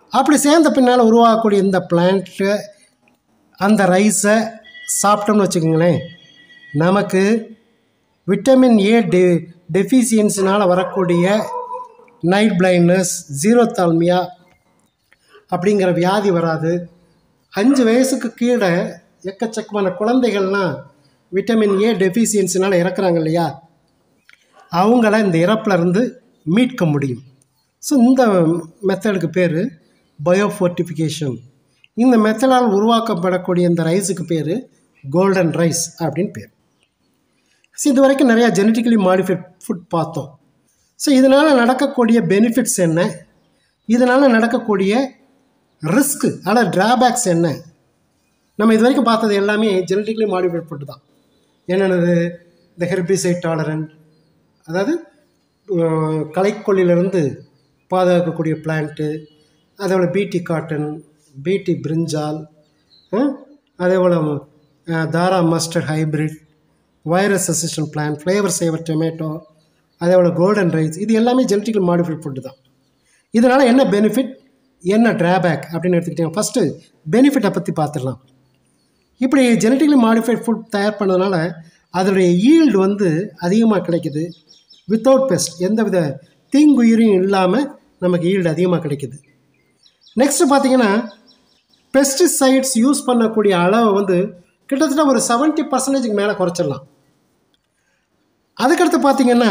அப்படி சேர்ந்த பின்னால் உருவாகக்கூடிய இந்த பிளான்ட்டு அந்த ரைஸை சாப்பிட்டோம்னு வச்சுக்கோங்களேன் நமக்கு விட்டமின் ஏ டெ டெஃபிஷியன்சினால் வரக்கூடிய நைட் பிளைண்ட்னஸ் ஜீரோ தால்மியா அப்படிங்கிற வியாதி வராது அஞ்சு வயசுக்கு கீழே எக்கச்சக்கமான குழந்தைகள்லாம் விட்டமின் ஏ டெஃபிஷியன்சினால் இறக்குறாங்க இல்லையா அவங்கள இந்த இறப்புல இருந்து மீட்க முடியும் ஸோ இந்த மெத்தடுக்கு பேர் பயோஃபோர்ட்டிஃபிகேஷன் இந்த மெத்தடால் உருவாக்கப்படக்கூடிய இந்த ரைஸுக்கு பேர் கோல்டன் ரைஸ் அப்படின்னு பேர் ஸோ இது வரைக்கும் நிறையா ஜெனட்டிக்கலி மாடிஃபைட் ஃபுட் பார்த்தோம் ஸோ இதனால் நடக்கக்கூடிய பெனிஃபிட்ஸ் என்ன இதனால் நடக்கக்கூடிய ரிஸ்க்கு ஆனால் ட்ராபேக்ஸ் என்ன நம்ம இது வரைக்கும் பார்த்தது எல்லாமே ஜெனட்டிக்கலி மாடிஃபைட் ஃபுட் தான் என்னென்னது இந்த ஹெர்பிசைட் டாலரண்ட் அதாவது அஹ், களைக்கொல்லிலிருந்து பாதுகாக்கக்கூடிய பிளான்ட்டு அதே போல் BT cotton BT brinjal ah, அதே போல் ah, Dhara mustard hybrid virus assistant plan flavour saver tomato அதே போல் கோல்டன் ரைஸ் இது எல்லாமே ஜெனட்டிக்கல் மாடிஃபைட் ஃபுட்டு தான் இதனால் என்ன பெனிஃபிட் என்ன ட்ராபேக் அப்படின்னு எடுத்துக்கிட்டீங்க ஃபஸ்ட்டு பெனிஃபிட்டை பற்றி பார்த்துடலாம் இப்படி ஜெனட்டிக்கலி மாடிஃபைட் ஃபுட் தயார் பண்ணதுனால அதனுடைய ஈல்டு வந்து அதிகமாக கிடைக்குது வித்தவுட் பெஸ்ட் எந்தவித தீங்குயிரும் இல்லாமல் நமக்கு ஈல்டு அதிகமாக கிடைக்குது நெக்ஸ்ட்டு பார்த்தீங்கன்னா பெஸ்டிசைட்ஸ் யூஸ் பண்ணக்கூடிய அளவை வந்து கிட்டத்தட்ட ஒரு 70% பர்சன்டேஜுக்கு மேலே குறைச்சிடலாம் அதுக்கடுத்து பார்த்தீங்கன்னா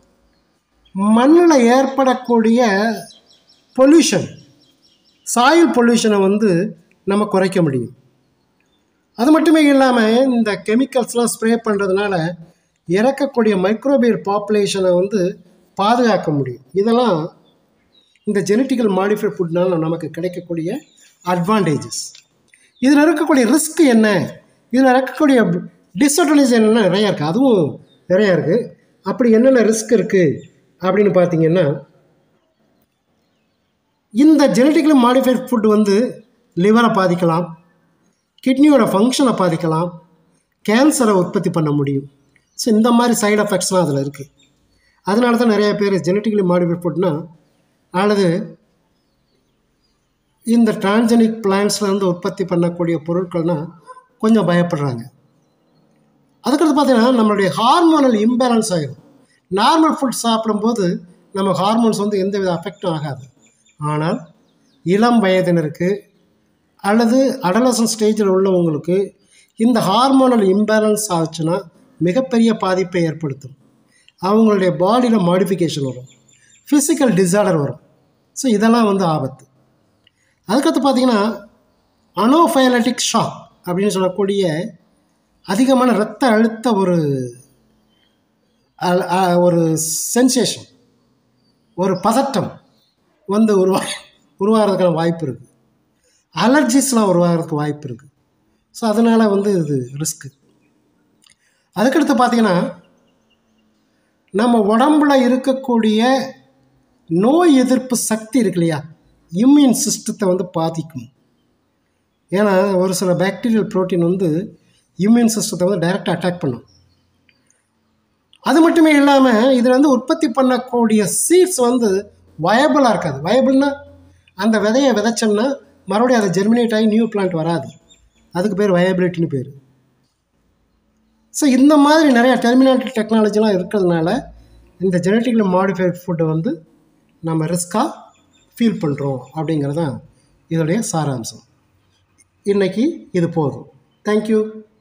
மண்ணில் ஏற்படக்கூடிய பொல்யூஷன் சாயில் பொல்யூஷனை வந்து நம்ம குறைக்க முடியும் அது மட்டுமே இல்லாமல் இந்த கெமிக்கல்ஸ்லாம் ஸ்ப்ரே பண்ணுறதுனால இறக்கக்கூடிய மைக்ரோபியல் பாப்புலேஷனை வந்து பாதுகாக்க முடியும் இதெல்லாம் இந்த ஜெனட்டிக்கல் மாடிஃபைட் ஃபுட்னால நமக்கு கிடைக்கக்கூடிய அட்வான்டேஜஸ் இதில் இருக்கக்கூடிய ரிஸ்க் என்ன இதில் இருக்கக்கூடிய டிஸ்அட்வான்டேஜ் என்னென்னா நிறையா இருக்குது அதுவும் நிறையா இருக்குது அப்படி என்னென்ன ரிஸ்க் இருக்குது அப்படின்னு பார்த்தீங்கன்னா இந்த ஜெனட்டிக்கலி மாடிஃபைட் ஃபுட் வந்து லிவரை பாதிக்கலாம் கிட்னியோட ஃபங்க்ஷனை பாதிக்கலாம் கேன்சரை உற்பத்தி பண்ண முடியும் ஸோ இந்த மாதிரி சைடு எஃபெக்ட்ஸ்லாம் அதில் இருக்குது அதனால தான் நிறைய பேர் ஜெனட்டிக்கலி மாடிஃபைட் ஃபுட்னா அல்லது இந்த டிரான்ஜெனிக் பிளான்ஸ்லேருந்து உற்பத்தி பண்ணக்கூடிய பொருட்கள்னால் கொஞ்சம் பயப்படுறாங்க அதுக்கடுத்து பார்த்தீங்கன்னா நம்மளுடைய ஹார்மோனல் இம்பேலன்ஸ் ஆகிடும் நார்மல் ஃபுட் சாப்பிடும்போது நம்ம ஹார்மோன்ஸ் வந்து எந்தவித அஃபெக்டும் ஆகாது ஆனால் இளம் வயதினருக்கு அல்லது அடலசன் ஸ்டேஜில் உள்ளவங்களுக்கு இந்த ஹார்மோனல் இம்பேலன்ஸ் ஆச்சுன்னா மிகப்பெரிய பாதிப்பை ஏற்படுத்தும் அவங்களுடைய பாடியில் மாடிஃபிகேஷன் வரும் ஃபிசிக்கல் டிசார்டர் வரும் ஸோ இதெல்லாம் வந்து ஆபத்து அதுக்கடுத்து பார்த்தீங்கன்னா அனோஃபயலட்டிக் ஷாக் அப்படின்னு சொல்லக்கூடிய அதிகமான இரத்த அழுத்த ஒரு அ- அ- ஒரு சென்சேஷன் ஒரு பதட்டம் வந்து உருவா உருவாகிறதுக்கான வாய்ப்பு இருக்குது அலர்ஜிஸ்லாம் உருவாகிறதுக்கு வாய்ப்பு இருக்குது ஸோ அதனால் வந்து இது ரிஸ்க்கு அதுக்கடுத்து பார்த்தீங்கன்னா நம்ம உடம்புல இருக்கக்கூடிய நோய் எதிர்ப்பு சக்தி இருக்கு இல்லையா இம்யூன் சிஸ்டத்தை வந்து பாதிக்கும் ஏன்னா ஒரு சில பாக்டீரியல் புரோட்டீன் வந்து இம்யூன் சிஸ்டத்தை வந்து டைரெக்டாக அட்டாக் பண்ணும் அது மட்டுமே இல்லாமல் இதில் வந்து உற்பத்தி பண்ணக்கூடிய சீட்ஸ் வந்து வயபிளாக இருக்காது வயபிள்னா அந்த விதையை விதைச்சோம்னா மறுபடியும் அதை ஜெர்மினேட் ஆகி நியூ பிளான்ட் வராது அதுக்கு பேர் வயபிலிட்டின்னு பேர் ஸோ இந்த மாதிரி நிறைய டெர்மினாலிட்டி டெக்னாலஜிலாம் இருக்கிறதுனால இந்த ஜெனட்டிக்கலி மாடிஃபைட் ஃபுட்டை வந்து நம்ம ரிஸ்க்காக ஃபீல் பண்ணுறோம் அப்படிங்கிறது தான் இதோடைய சாராம்சம் இன்றைக்கி இது போதும் தேங்க்யூ